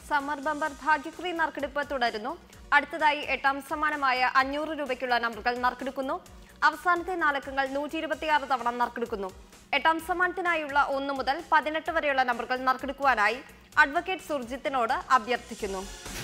Speaker 1: സമ്മർ ബമ്പർ ഭാഗ്യക്കുറി നറുക്കെടുപ്പ് തുടരുന്നു അടുത്തതായി എട്ടാം സമ്മാനമായ അഞ്ഞൂറ് രൂപയ്ക്കുള്ള നമ്പറുകൾ നറുക്കെടുക്കുന്നു അവസാനത്തെ നാലക്കങ്ങൾ നൂറ്റി ഇരുപത്തിയാറ് തവണ നറുക്കെടുക്കുന്നു എട്ടാം സമ്മാനത്തിനായുള്ള ഒന്ന് മുതൽ പതിനെട്ട് വരെയുള്ള നമ്പറുകൾ നറുക്കെടുക്കുവാനായി അഡ്വക്കേറ്റ് സുർജിത്തിനോട് അഭ്യർത്ഥിക്കുന്നു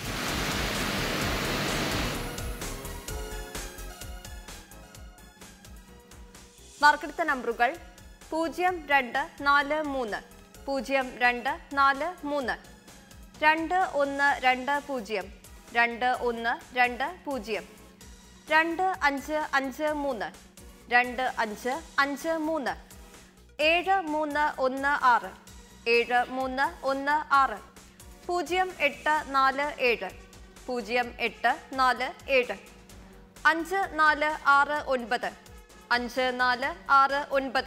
Speaker 1: നറുക്കെടുത്ത നമ്പറുകൾ പൂജ്യം രണ്ട് നാല് മൂന്ന് പൂജ്യം രണ്ട് നാല് മൂന്ന് രണ്ട് ഒന്ന് രണ്ട് പൂജ്യം രണ്ട് ഒന്ന് രണ്ട് പൂജ്യം രണ്ട് അഞ്ച് അഞ്ച് മൂന്ന് രണ്ട് അഞ്ച് അഞ്ച് മൂന്ന് ഏഴ് മൂന്ന് ഒന്ന് ആറ് ഏഴ് മൂന്ന് ഒന്ന് ആറ് പൂജ്യം എട്ട് നാല് ഏഴ് പൂജ്യം എട്ട് നാല് ഏഴ് അഞ്ച് നാല് ആറ് ഒൻപത് അഞ്ച് നാല് ആറ് ഒൻപത്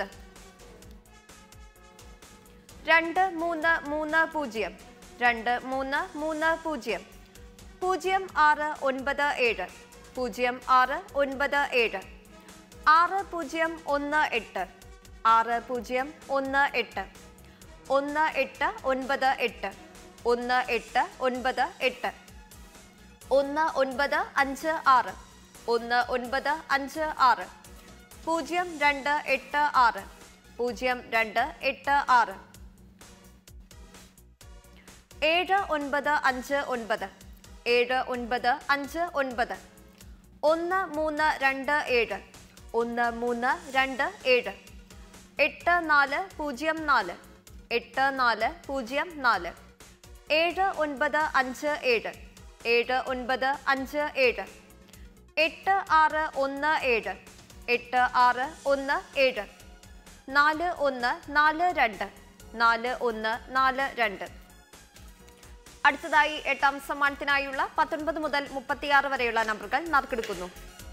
Speaker 1: രണ്ട് മൂന്ന് മൂന്ന് പൂജ്യം രണ്ട് മൂന്ന് മൂന്ന് പൂജ്യം പൂജ്യം ആറ് ഒൻപത് ഏഴ് പൂജ്യം ആറ് ഒൻപത് ഏഴ് ആറ് പൂജ്യം ഒന്ന് എട്ട് ആറ് പൂജ്യം ഒന്ന് എട്ട് ഒന്ന് എട്ട് ഒൻപത് എട്ട് ഒന്ന് എട്ട് ഒൻപത് എട്ട് ഒന്ന് ഒൻപത് അഞ്ച് ആറ് ഒന്ന് ഒൻപത് അഞ്ച് ആറ് പൂജ്യം രണ്ട് എട്ട് ആറ് പൂജ്യം രണ്ട് എട്ട് ആറ് ഏഴ് ഒൻപത് അഞ്ച് ഒൻപത് ഏഴ് ഒൻപത് അഞ്ച് ഒൻപത് ഒന്ന് മൂന്ന് രണ്ട് ഏഴ് ഒന്ന് മൂന്ന് രണ്ട് ഏഴ് എട്ട് നാല് പൂജ്യം നാല് എട്ട് നാല് പൂജ്യം നാല് ഏഴ് ഒൻപത് അഞ്ച് ഏഴ് ഏഴ് ഒൻപത് അഞ്ച് ഏഴ് എട്ട് ആറ് ഒന്ന് ഏഴ് എട്ട് ആറ് ഒന്ന് ഏഴ് നാല് ഒന്ന് നാല് രണ്ട് നാല് ഒന്ന് നാല് രണ്ട് അടുത്തതായി എട്ടാം സമ്മാനത്തിനായുള്ള പത്തൊൻപത് മുതൽ മുപ്പത്തിയാറ് വരെയുള്ള നമ്പറുകൾ നറുക്കെടുക്കുന്നു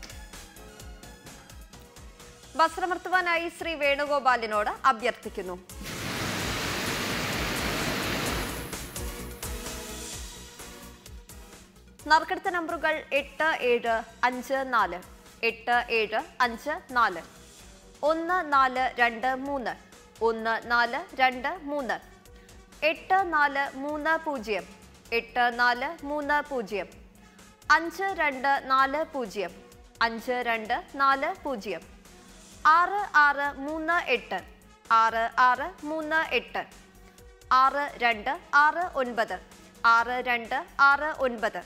Speaker 1: വസ്ത്രമർത്തുവാനായി ശ്രീ വേണുഗോപാലിനോട് അഭ്യർത്ഥിക്കുന്നു നറുക്കെടുത്ത നമ്പറുകൾ എട്ട് ഏഴ് അഞ്ച് നാല് എട്ട് ഏഴ് അഞ്ച് നാല് ഒന്ന് നാല് രണ്ട് മൂന്ന് ഒന്ന് നാല് രണ്ട് മൂന്ന് എട്ട് നാല് മൂന്ന് പൂജ്യം എട്ട് നാല് മൂന്ന് പൂജ്യം അഞ്ച് രണ്ട് നാല് പൂജ്യം അഞ്ച് രണ്ട് നാല് പൂജ്യം ആറ് ആറ് മൂന്ന് എട്ട് ആറ് ആറ് മൂന്ന് എട്ട് ആറ് രണ്ട് ആറ് ഒൻപത് ആറ് രണ്ട് ആറ് ഒൻപത്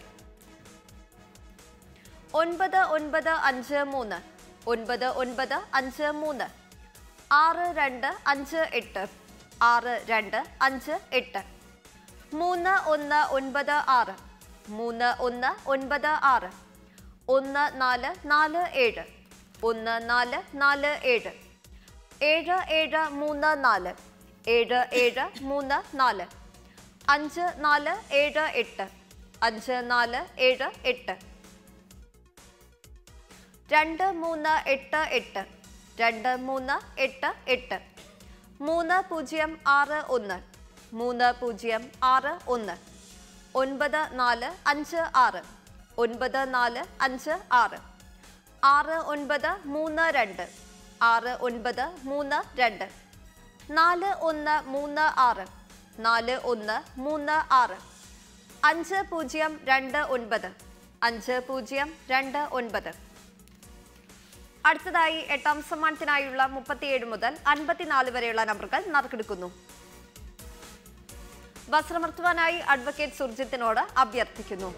Speaker 1: ഒൻപത് ഒൻപത് അഞ്ച് മൂന്ന് ഒൻപത് ഒൻപത് അഞ്ച് മൂന്ന് ആറ് രണ്ട് അഞ്ച് എട്ട് ആറ് രണ്ട് അഞ്ച് എട്ട് മൂന്ന് ഒന്ന് ഒൻപത് ആറ് മൂന്ന് ഒന്ന് ഒൻപത് ആറ് ഒന്ന് നാല് നാല് ഏഴ് ഒന്ന് നാല് നാല് ഏഴ് ഏഴ് ഏഴ് മൂന്ന് നാല് ഏഴ് ഏഴ് മൂന്ന് നാല് അഞ്ച് നാല് ഏഴ് എട്ട് അഞ്ച് നാല് ഏഴ് എട്ട് രണ്ട് മൂന്ന് എട്ട് എട്ട് രണ്ട് മൂന്ന് എട്ട് എട്ട് മൂന്ന് പൂജ്യം ആറ് ഒന്ന് മൂന്ന് പൂജ്യം ആറ് ഒന്ന് ഒൻപത് നാല് അഞ്ച് ആറ് ഒൻപത് നാല് അഞ്ച് ആറ് ആറ് ഒൻപത് മൂന്ന് രണ്ട് ആറ് ഒൻപത് മൂന്ന് രണ്ട് നാല് ഒന്ന് മൂന്ന് ആറ് നാല് ഒന്ന് മൂന്ന് ആറ് അഞ്ച് പൂജ്യം രണ്ട് ഒൻപത് അഞ്ച് പൂജ്യം രണ്ട് ഒൻപത് അടുത്തതായി എട്ടാം സമ്മാനത്തിനായുള്ള മുപ്പത്തിയേഴ് മുതൽ അൻപത്തിനാല് വരെയുള്ള നമ്പറുകൾ നറുക്കെടുക്കുന്നു വസ്ത്രമർത്തുവാനായി അഡ്വക്കേറ്റ് സുർജിത്തിനോട് അഭ്യർത്ഥിക്കുന്നു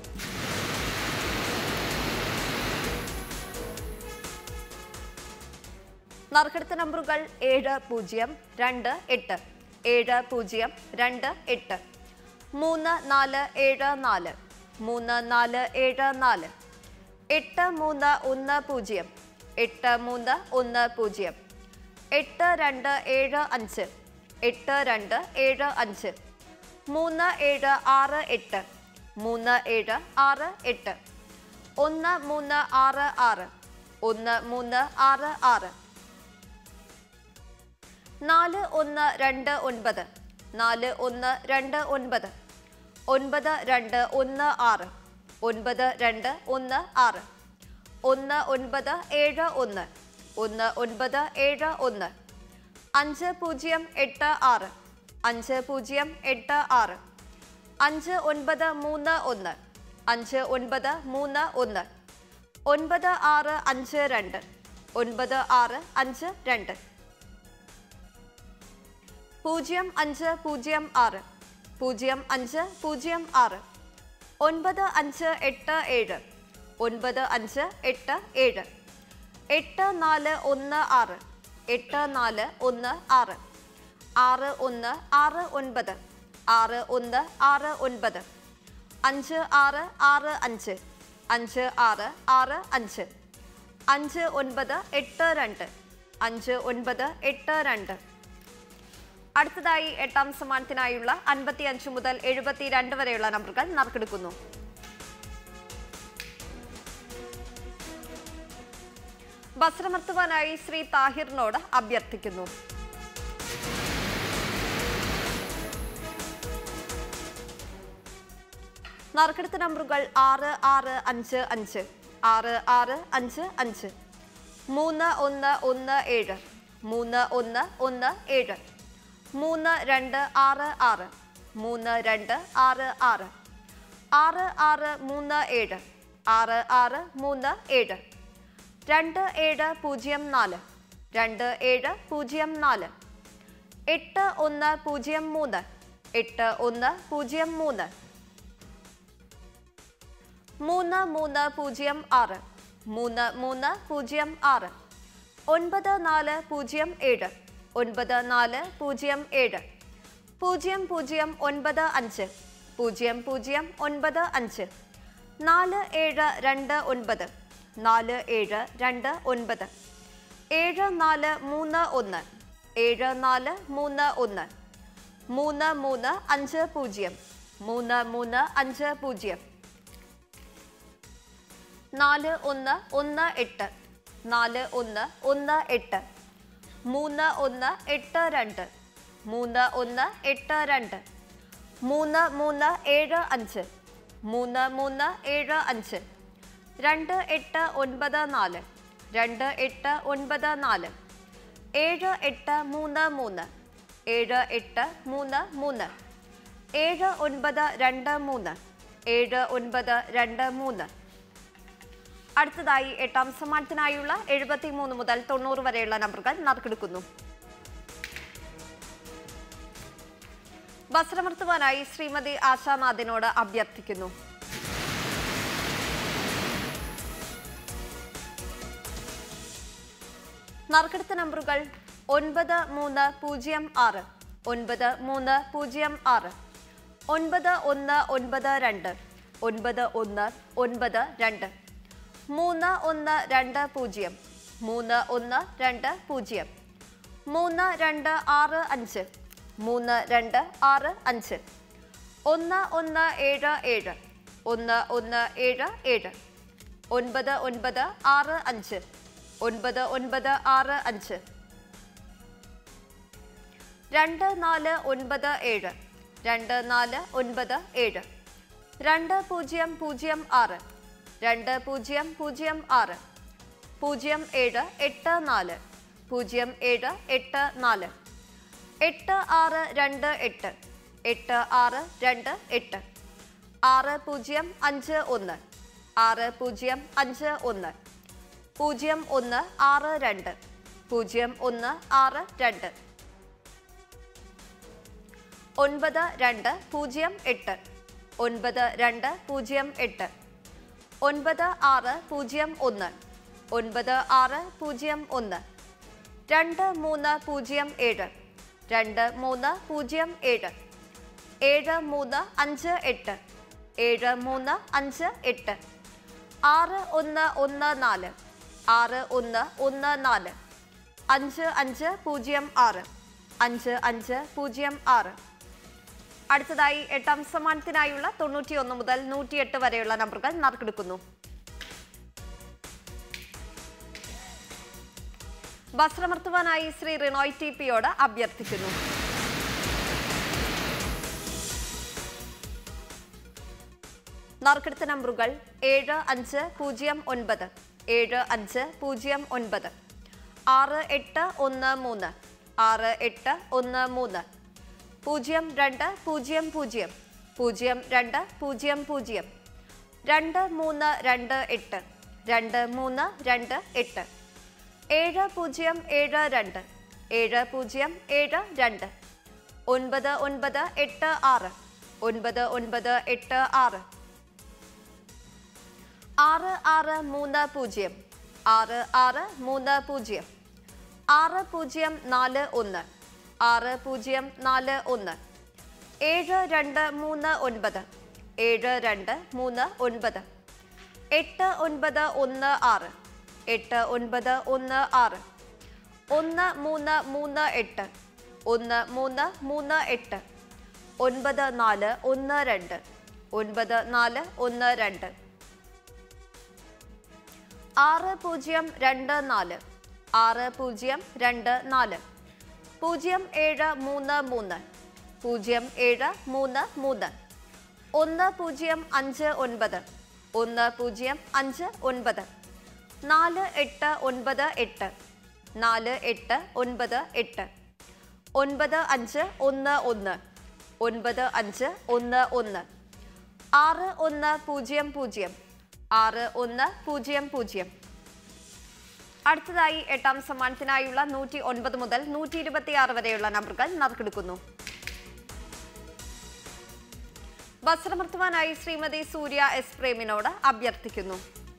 Speaker 1: നറുക്കെടുത്ത നമ്പറുകൾ ഏഴ് പൂജ്യം രണ്ട് എട്ട് ഏഴ് പൂജ്യം രണ്ട് എട്ട് മൂന്ന് നാല് ഏഴ് നാല് മൂന്ന് നാല് ഏഴ് നാല് എട്ട് മൂന്ന് ഒന്ന് പൂജ്യം എട്ട് മൂന്ന് ഒന്ന് പൂജ്യം എട്ട് രണ്ട് ഏഴ് അഞ്ച് എട്ട് രണ്ട് ഏഴ് അഞ്ച് മൂന്ന് ഏഴ് ആറ് എട്ട് മൂന്ന് ഏഴ് ആറ് എട്ട് ഒന്ന് മൂന്ന് ആറ് ആറ് ഒന്ന് മൂന്ന് ആറ് ആറ് നാല് ഒന്ന് രണ്ട് ഒൻപത് നാല് ഒന്ന് രണ്ട് ഒൻപത് ഒൻപത് രണ്ട് ഒന്ന് ആറ് ഒൻപത് രണ്ട് ഒന്ന് ആറ് ഒന്ന് ഒൻപത് ഏഴ് ഒന്ന് ഒന്ന് ഒൻപത് ഏഴ് ഒന്ന് അഞ്ച് പൂജ്യം എട്ട് ആറ് അഞ്ച് പൂജ്യം എട്ട് ആറ് അഞ്ച് ഒൻപത് മൂന്ന് ഒന്ന് അഞ്ച് ഒൻപത് മൂന്ന് ഒന്ന് ഒൻപത് ആറ് അഞ്ച് രണ്ട് ഒൻപത് ആറ് അഞ്ച് രണ്ട് പൂജ്യം അഞ്ച് പൂജ്യം ആറ് പൂജ്യം അഞ്ച് പൂജ്യം ആറ് ഒൻപത് അഞ്ച് എട്ട് ഏഴ് ഒൻപത് അഞ്ച് എട്ട് ഏഴ് എട്ട് നാല് ഒന്ന് ആറ് എട്ട് നാല് ഒന്ന് ആറ് ആറ് ഒന്ന് ആറ് ഒൻപത് ആറ് ഒന്ന് ആറ് ഒൻപത് അഞ്ച് ആറ് ആറ് അഞ്ച് അഞ്ച് ആറ് ആറ് അഞ്ച് അഞ്ച് ഒൻപത് എട്ട് രണ്ട് അഞ്ച് ഒൻപത് എട്ട് രണ്ട് അടുത്തതായി എട്ടാം സമ്മാനത്തിനായുള്ള അൻപത്തി അഞ്ച് മുതൽ എഴുപത്തി രണ്ട് വരെയുള്ള നമ്പറുകൾ നറുക്കെടുക്കുന്നു വസ്ത്രമർത്തുവാനായി ശ്രീ താഹിറിനോട് അഭ്യർത്ഥിക്കുന്നു നറുക്കെടുത്ത നമ്പറുകൾ ആറ് ആറ് അഞ്ച് അഞ്ച് ആറ് ആറ് അഞ്ച് അഞ്ച് മൂന്ന് ഒന്ന് ഒന്ന് ഏഴ് മൂന്ന് ഒന്ന് ഒന്ന് ഏഴ് മൂന്ന് രണ്ട് ആറ് ആറ് മൂന്ന് രണ്ട് ആറ് ആറ് ആറ് ആറ് മൂന്ന് ഏഴ് ആറ് ആറ് മൂന്ന് ഏഴ് രണ്ട് ഏഴ് പൂജ്യം നാല് രണ്ട് ഏഴ് പൂജ്യം നാല് എട്ട് ഒന്ന് പൂജ്യം മൂന്ന് എട്ട് ഒന്ന് പൂജ്യം മൂന്ന് മൂന്ന് മൂന്ന് പൂജ്യം ആറ് മൂന്ന് മൂന്ന് പൂജ്യം ആറ് ഒൻപത് നാല് പൂജ്യം ഏഴ് ഒൻപത് നാല് പൂജ്യം ഏഴ് പൂജ്യം പൂജ്യം ഒൻപത് അഞ്ച് പൂജ്യം പൂജ്യം ഒൻപത് അഞ്ച് നാല് ഏഴ് രണ്ട് ഒൻപത് നാല് ഏഴ് രണ്ട് ഒൻപത് ഏഴ് നാല് മൂന്ന് ഒന്ന് ഏഴ് നാല് മൂന്ന് ഒന്ന് മൂന്ന് മൂന്ന് അഞ്ച് പൂജ്യം മൂന്ന് മൂന്ന് അഞ്ച് പൂജ്യം നാല് ഒന്ന് ഒന്ന് എട്ട് നാല് ഒന്ന് ഒന്ന് എട്ട് മൂന്ന് ഒന്ന് എട്ട് രണ്ട് മൂന്ന് ഒന്ന് എട്ട് രണ്ട് മൂന്ന് മൂന്ന് ഏഴ് അഞ്ച് മൂന്ന് മൂന്ന് ഏഴ് അഞ്ച് രണ്ട് എട്ട് ഒൻപത് നാല് രണ്ട് എട്ട് ഒൻപത് നാല് ഏഴ് എട്ട് മൂന്ന് മൂന്ന് ഏഴ് എട്ട് മൂന്ന് മൂന്ന് ഏഴ് ഒൻപത് രണ്ട് മൂന്ന് ഏഴ് ഒൻപത് രണ്ട് മൂന്ന് അടുത്തതായി എട്ടാം സമ്മാനത്തിനായുള്ള എഴുപത്തി മൂന്ന് മുതൽ തൊണ്ണൂറ് വരെയുള്ള നമ്പറുകൾ നറുക്കെടുക്കുന്നു വസ്ത്രമർത്തുവാനായി ശ്രീമതി ആശാനാഥിനോട് അഭ്യർത്ഥിക്കുന്നു നറുക്കെടുത്ത നമ്പറുകൾ ഒൻപത് മൂന്ന് പൂജ്യം ആറ് ഒൻപത് മൂന്ന് പൂജ്യം ആറ് ഒൻപത് ഒന്ന് ഒൻപത് രണ്ട് ഒൻപത് ഒന്ന് ഒൻപത് രണ്ട് മൂന്ന് ഒന്ന് രണ്ട് പൂജ്യം മൂന്ന് ഒന്ന് രണ്ട് പൂജ്യം മൂന്ന് രണ്ട് ആറ് അഞ്ച് മൂന്ന് രണ്ട് ആറ് അഞ്ച് ഒന്ന് ഒന്ന് ഏഴ് ഏഴ് ഒന്ന് ഒന്ന് ഏഴ് ഏഴ് ഒൻപത് ഒൻപത് ആറ് അഞ്ച് ഒൻപത് ഒൻപത് ആറ് അഞ്ച് രണ്ട് നാല് ഒൻപത് ഏഴ് രണ്ട് നാല് ഒൻപത് ഏഴ് രണ്ട് പൂജ്യം പൂജ്യം ആറ് രണ്ട് പൂജ്യം പൂജ്യം ആറ് പൂജ്യം ഏഴ് എട്ട് നാല് പൂജ്യം ഏഴ് എട്ട് നാല് എട്ട് ആറ് രണ്ട് എട്ട് എട്ട് ആറ് രണ്ട് എട്ട് ആറ് പൂജ്യം അഞ്ച് ഒന്ന് ആറ് പൂജ്യം അഞ്ച് ഒന്ന് പൂജ്യം ഒന്ന് ആറ് രണ്ട് പൂജ്യം ഒന്ന് ആറ് രണ്ട് ഒൻപത് രണ്ട് പൂജ്യം എട്ട് ഒൻപത് രണ്ട് പൂജ്യം എട്ട് ഒൻപത് ആറ് പൂജ്യം ഒന്ന് ഒൻപത് ആറ് പൂജ്യം ഒന്ന് രണ്ട് മൂന്ന് പൂജ്യം ഏഴ് രണ്ട് മൂന്ന് പൂജ്യം ഏഴ് ഏഴ് മൂന്ന് അഞ്ച് എട്ട് ഏഴ് മൂന്ന് അഞ്ച് എട്ട് ആറ് ഒന്ന് ഒന്ന് നാല് ആറ് ഒന്ന് ഒന്ന് നാല് അഞ്ച് അഞ്ച് പൂജ്യം ആറ് അഞ്ച് അഞ്ച് പൂജ്യം ആറ് അടുത്തതായി എട്ടാം സമ്മാനത്തിനായുള്ള തൊണ്ണൂറ്റിയൊന്ന് മുതൽ നൂറ്റിയെട്ട് വരെയുള്ള നമ്പറുകൾ നറുക്കെടുക്കുന്നു വസ്ത്രമർത്തുവാനായി ശ്രീ റിനോയ് ടി പിയോട് അഭ്യർത്ഥിക്കുന്നു നറുക്കെടുത്ത നമ്പറുകൾ ഏഴ് അഞ്ച് പൂജ്യം ഒൻപത് ഏഴ് അഞ്ച് പൂജ്യം ഒൻപത് ആറ് എട്ട് ഒന്ന് മൂന്ന് ആറ് എട്ട് ഒന്ന് മൂന്ന് പൂജ്യം രണ്ട് പൂജ്യം പൂജ്യം പൂജ്യം രണ്ട് പൂജ്യം പൂജ്യം രണ്ട് മൂന്ന് രണ്ട് എട്ട് രണ്ട് മൂന്ന് രണ്ട് എട്ട് ഏഴ് പൂജ്യം ഏഴ് രണ്ട് ഏഴ് പൂജ്യം ഏഴ് രണ്ട് ഒൻപത് ഒൻപത് എട്ട് ആറ് ഒൻപത് ഒൻപത് എട്ട് ആറ് ആറ് ആറ് മൂന്ന് പൂജ്യം ആറ് ആറ് മൂന്ന് പൂജ്യം ആറ് പൂജ്യം നാല് ഒന്ന് ആറ് പൂജ്യം നാല് ഒന്ന് ഏഴ് രണ്ട് മൂന്ന് ഒൻപത് ഏഴ് രണ്ട് മൂന്ന് ഒൻപത് എട്ട് ഒൻപത് ഒന്ന് ആറ് എട്ട് ഒൻപത് ഒന്ന് ആറ് ഒന്ന് മൂന്ന് മൂന്ന് എട്ട് ഒന്ന് മൂന്ന് മൂന്ന് എട്ട് ഒൻപത് നാല് ഒന്ന് രണ്ട് ഒൻപത് നാല് ഒന്ന് രണ്ട് ആറ് പൂജ്യം രണ്ട് നാല് ആറ് പൂജ്യം രണ്ട് നാല് പൂജ്യം ഏഴ് മൂന്ന് മൂന്ന് പൂജ്യം ഏഴ് മൂന്ന് മൂന്ന് ഒന്ന് പൂജ്യം അഞ്ച് ഒൻപത് ഒന്ന് പൂജ്യം അഞ്ച് ഒൻപത് നാല് എട്ട് ഒൻപത് എട്ട് നാല് എട്ട് ഒൻപത് എട്ട് ഒൻപത് അഞ്ച് ഒന്ന് ഒന്ന് ഒൻപത് അഞ്ച് ഒന്ന് ഒന്ന് ആറ് ഒന്ന് പൂജ്യം പൂജ്യം ആറ് ഒന്ന് പൂജ്യം പൂജ്യം അടുത്തതായി എട്ടാം സമ്മാനത്തിനായുള്ള നൂറ്റി ഒൻപത് മുതൽ നൂറ്റി ഇരുപത്തി ആറ് വരെയുള്ള നമ്പറുകൾ നറുക്കെടുക്കുന്നു വസ്ത്രമർത്തുവാനായി ശ്രീമതി സൂര്യ എസ് പ്രേമിനോട് അഭ്യർത്ഥിക്കുന്നു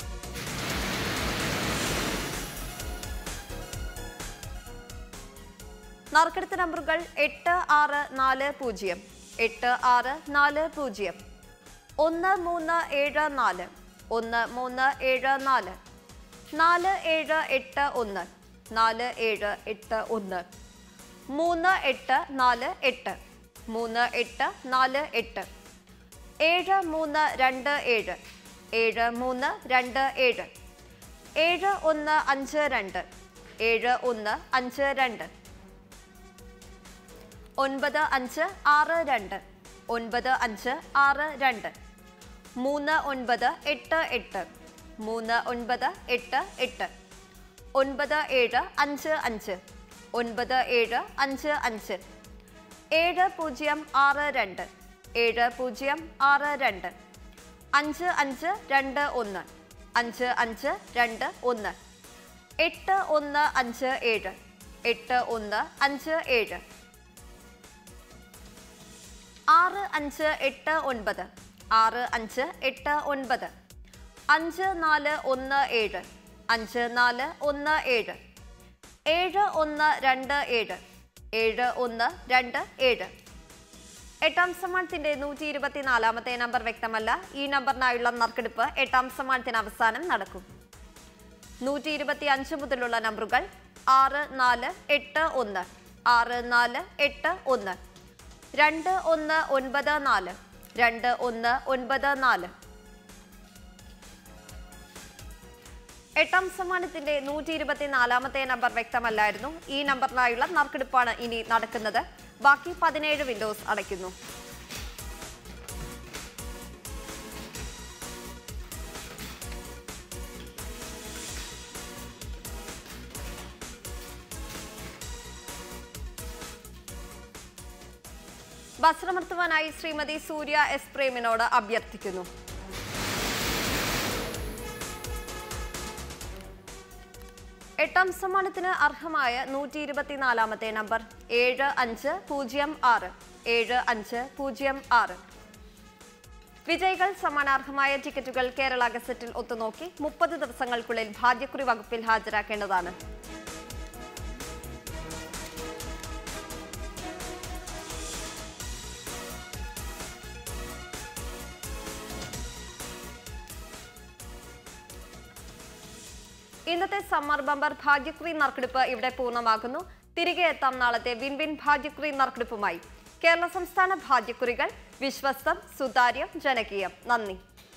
Speaker 1: നറുക്കെടുത്ത നമ്പറുകൾ എട്ട് ആറ് നാല് പൂജ്യം എട്ട് ആറ് നാല് പൂജ്യം ഒന്ന് മൂന്ന് ഏഴ് നാല് ഒന്ന് മൂന്ന് ഏഴ് നാല് നാല് ഏഴ് എട്ട് ഒന്ന് നാല് ഏഴ് എട്ട് ഒന്ന് മൂന്ന് എട്ട് നാല് എട്ട് മൂന്ന് എട്ട് നാല് എട്ട് ഏഴ് മൂന്ന് രണ്ട് ഏഴ് ഏഴ് മൂന്ന് രണ്ട് ഏഴ് ഏഴ് ഒന്ന് അഞ്ച് രണ്ട് ഏഴ് ഒന്ന് അഞ്ച് രണ്ട് ഒൻപത് അഞ്ച് ആറ് രണ്ട് ഒൻപത് അഞ്ച് ആറ് രണ്ട് മൂന്ന് ഒൻപത് എട്ട് എട്ട് മൂന്ന് ഒൻപത് എട്ട് എട്ട് ഒൻപത് ഏഴ് അഞ്ച് അഞ്ച് ഒൻപത് ഏഴ് അഞ്ച് അഞ്ച് ഏഴ് പൂജ്യം ആറ് രണ്ട് ഏഴ് പൂജ്യം ആറ് രണ്ട് അഞ്ച് അഞ്ച് രണ്ട് ഒന്ന് അഞ്ച് അഞ്ച് രണ്ട് ഒന്ന് എട്ട് ഒന്ന് അഞ്ച് ഏഴ് എട്ട് ഒന്ന് അഞ്ച് ഏഴ് ആറ് അഞ്ച് എട്ട് ഒൻപത് ആറ് അഞ്ച് എട്ട് ഒൻപത് അഞ്ച് നാല് ഒന്ന് ഏഴ് അഞ്ച് നാല് ഒന്ന് ഏഴ് ഏഴ് ഒന്ന് രണ്ട് ഏഴ് ഏഴ് ഒന്ന് രണ്ട് ഏഴ് എട്ടാം സമ്മാനത്തിന്റെ നൂറ്റി ഇരുപത്തിനാലാമത്തെ നമ്പർ വ്യക്തമല്ല ഈ നമ്പറിനായുള്ള നറുക്കെടുപ്പ് എട്ടാം സമ്മാനത്തിന് അവസാനം നടക്കും നൂറ്റി ഇരുപത്തി അഞ്ച് മുതലുള്ള നമ്പറുകൾ ആറ് നാല് എട്ട് ഒന്ന് ആറ് നാല് എട്ട് ഒന്ന് രണ്ട് ഒന്ന് ഒൻപത് നാല് രണ്ട് ഒന്ന് ഒൻപത് നാല് എട്ടാം സമ്മാനത്തിന്റെ നൂറ്റി ഇരുപത്തിനാലാമത്തെ നമ്പർ വ്യക്തമല്ലായിരുന്നു ഈ നമ്പറിനായുള്ള നറുക്കെടുപ്പാണ് ഇനി നടക്കുന്നത് ബാക്കി പതിനേഴ് വിൻഡോസ് അടയ്ക്കുന്നു വസ്ത്രമർത്തുവാനായി ശ്രീമതി സൂര്യ എസ് പ്രേമിനോട് അഭ്യർത്ഥിക്കുന്നു എട്ടാം സമ്മാനത്തിന് അർഹമായ നൂറ്റി ഇരുപത്തിനാലാമത്തെ നമ്പർ ഏഴ് അഞ്ച് പൂജ്യം ആറ് ഏഴ് അഞ്ച് പൂജ്യം ആറ് വിജയികൾ സമ്മാനാർഹമായ ടിക്കറ്റുകൾ കേരള ഗസറ്റിൽ ഒത്തുനോക്കി മുപ്പത് ദിവസങ്ങൾക്കുള്ളിൽ ഭാഗ്യക്കുറി വകുപ്പിൽ ഹാജരാക്കേണ്ടതാണ് ഇന്നത്തെ സമ്മർ ബമ്പർ ഭാഗ്യക്കുറി നറുക്കെടുപ്പ് ഇവിടെ പൂർണ്ണമാകുന്നു തിരികെ എത്താം നാളത്തെ വിൻ വിൻ ഭാഗ്യക്കുറി നറുക്കെടുപ്പുമായി കേരള സംസ്ഥാന ഭാഗ്യക്കുറികൾ വിശ്വസ്തം സുതാര്യം ജനകീയം നന്ദി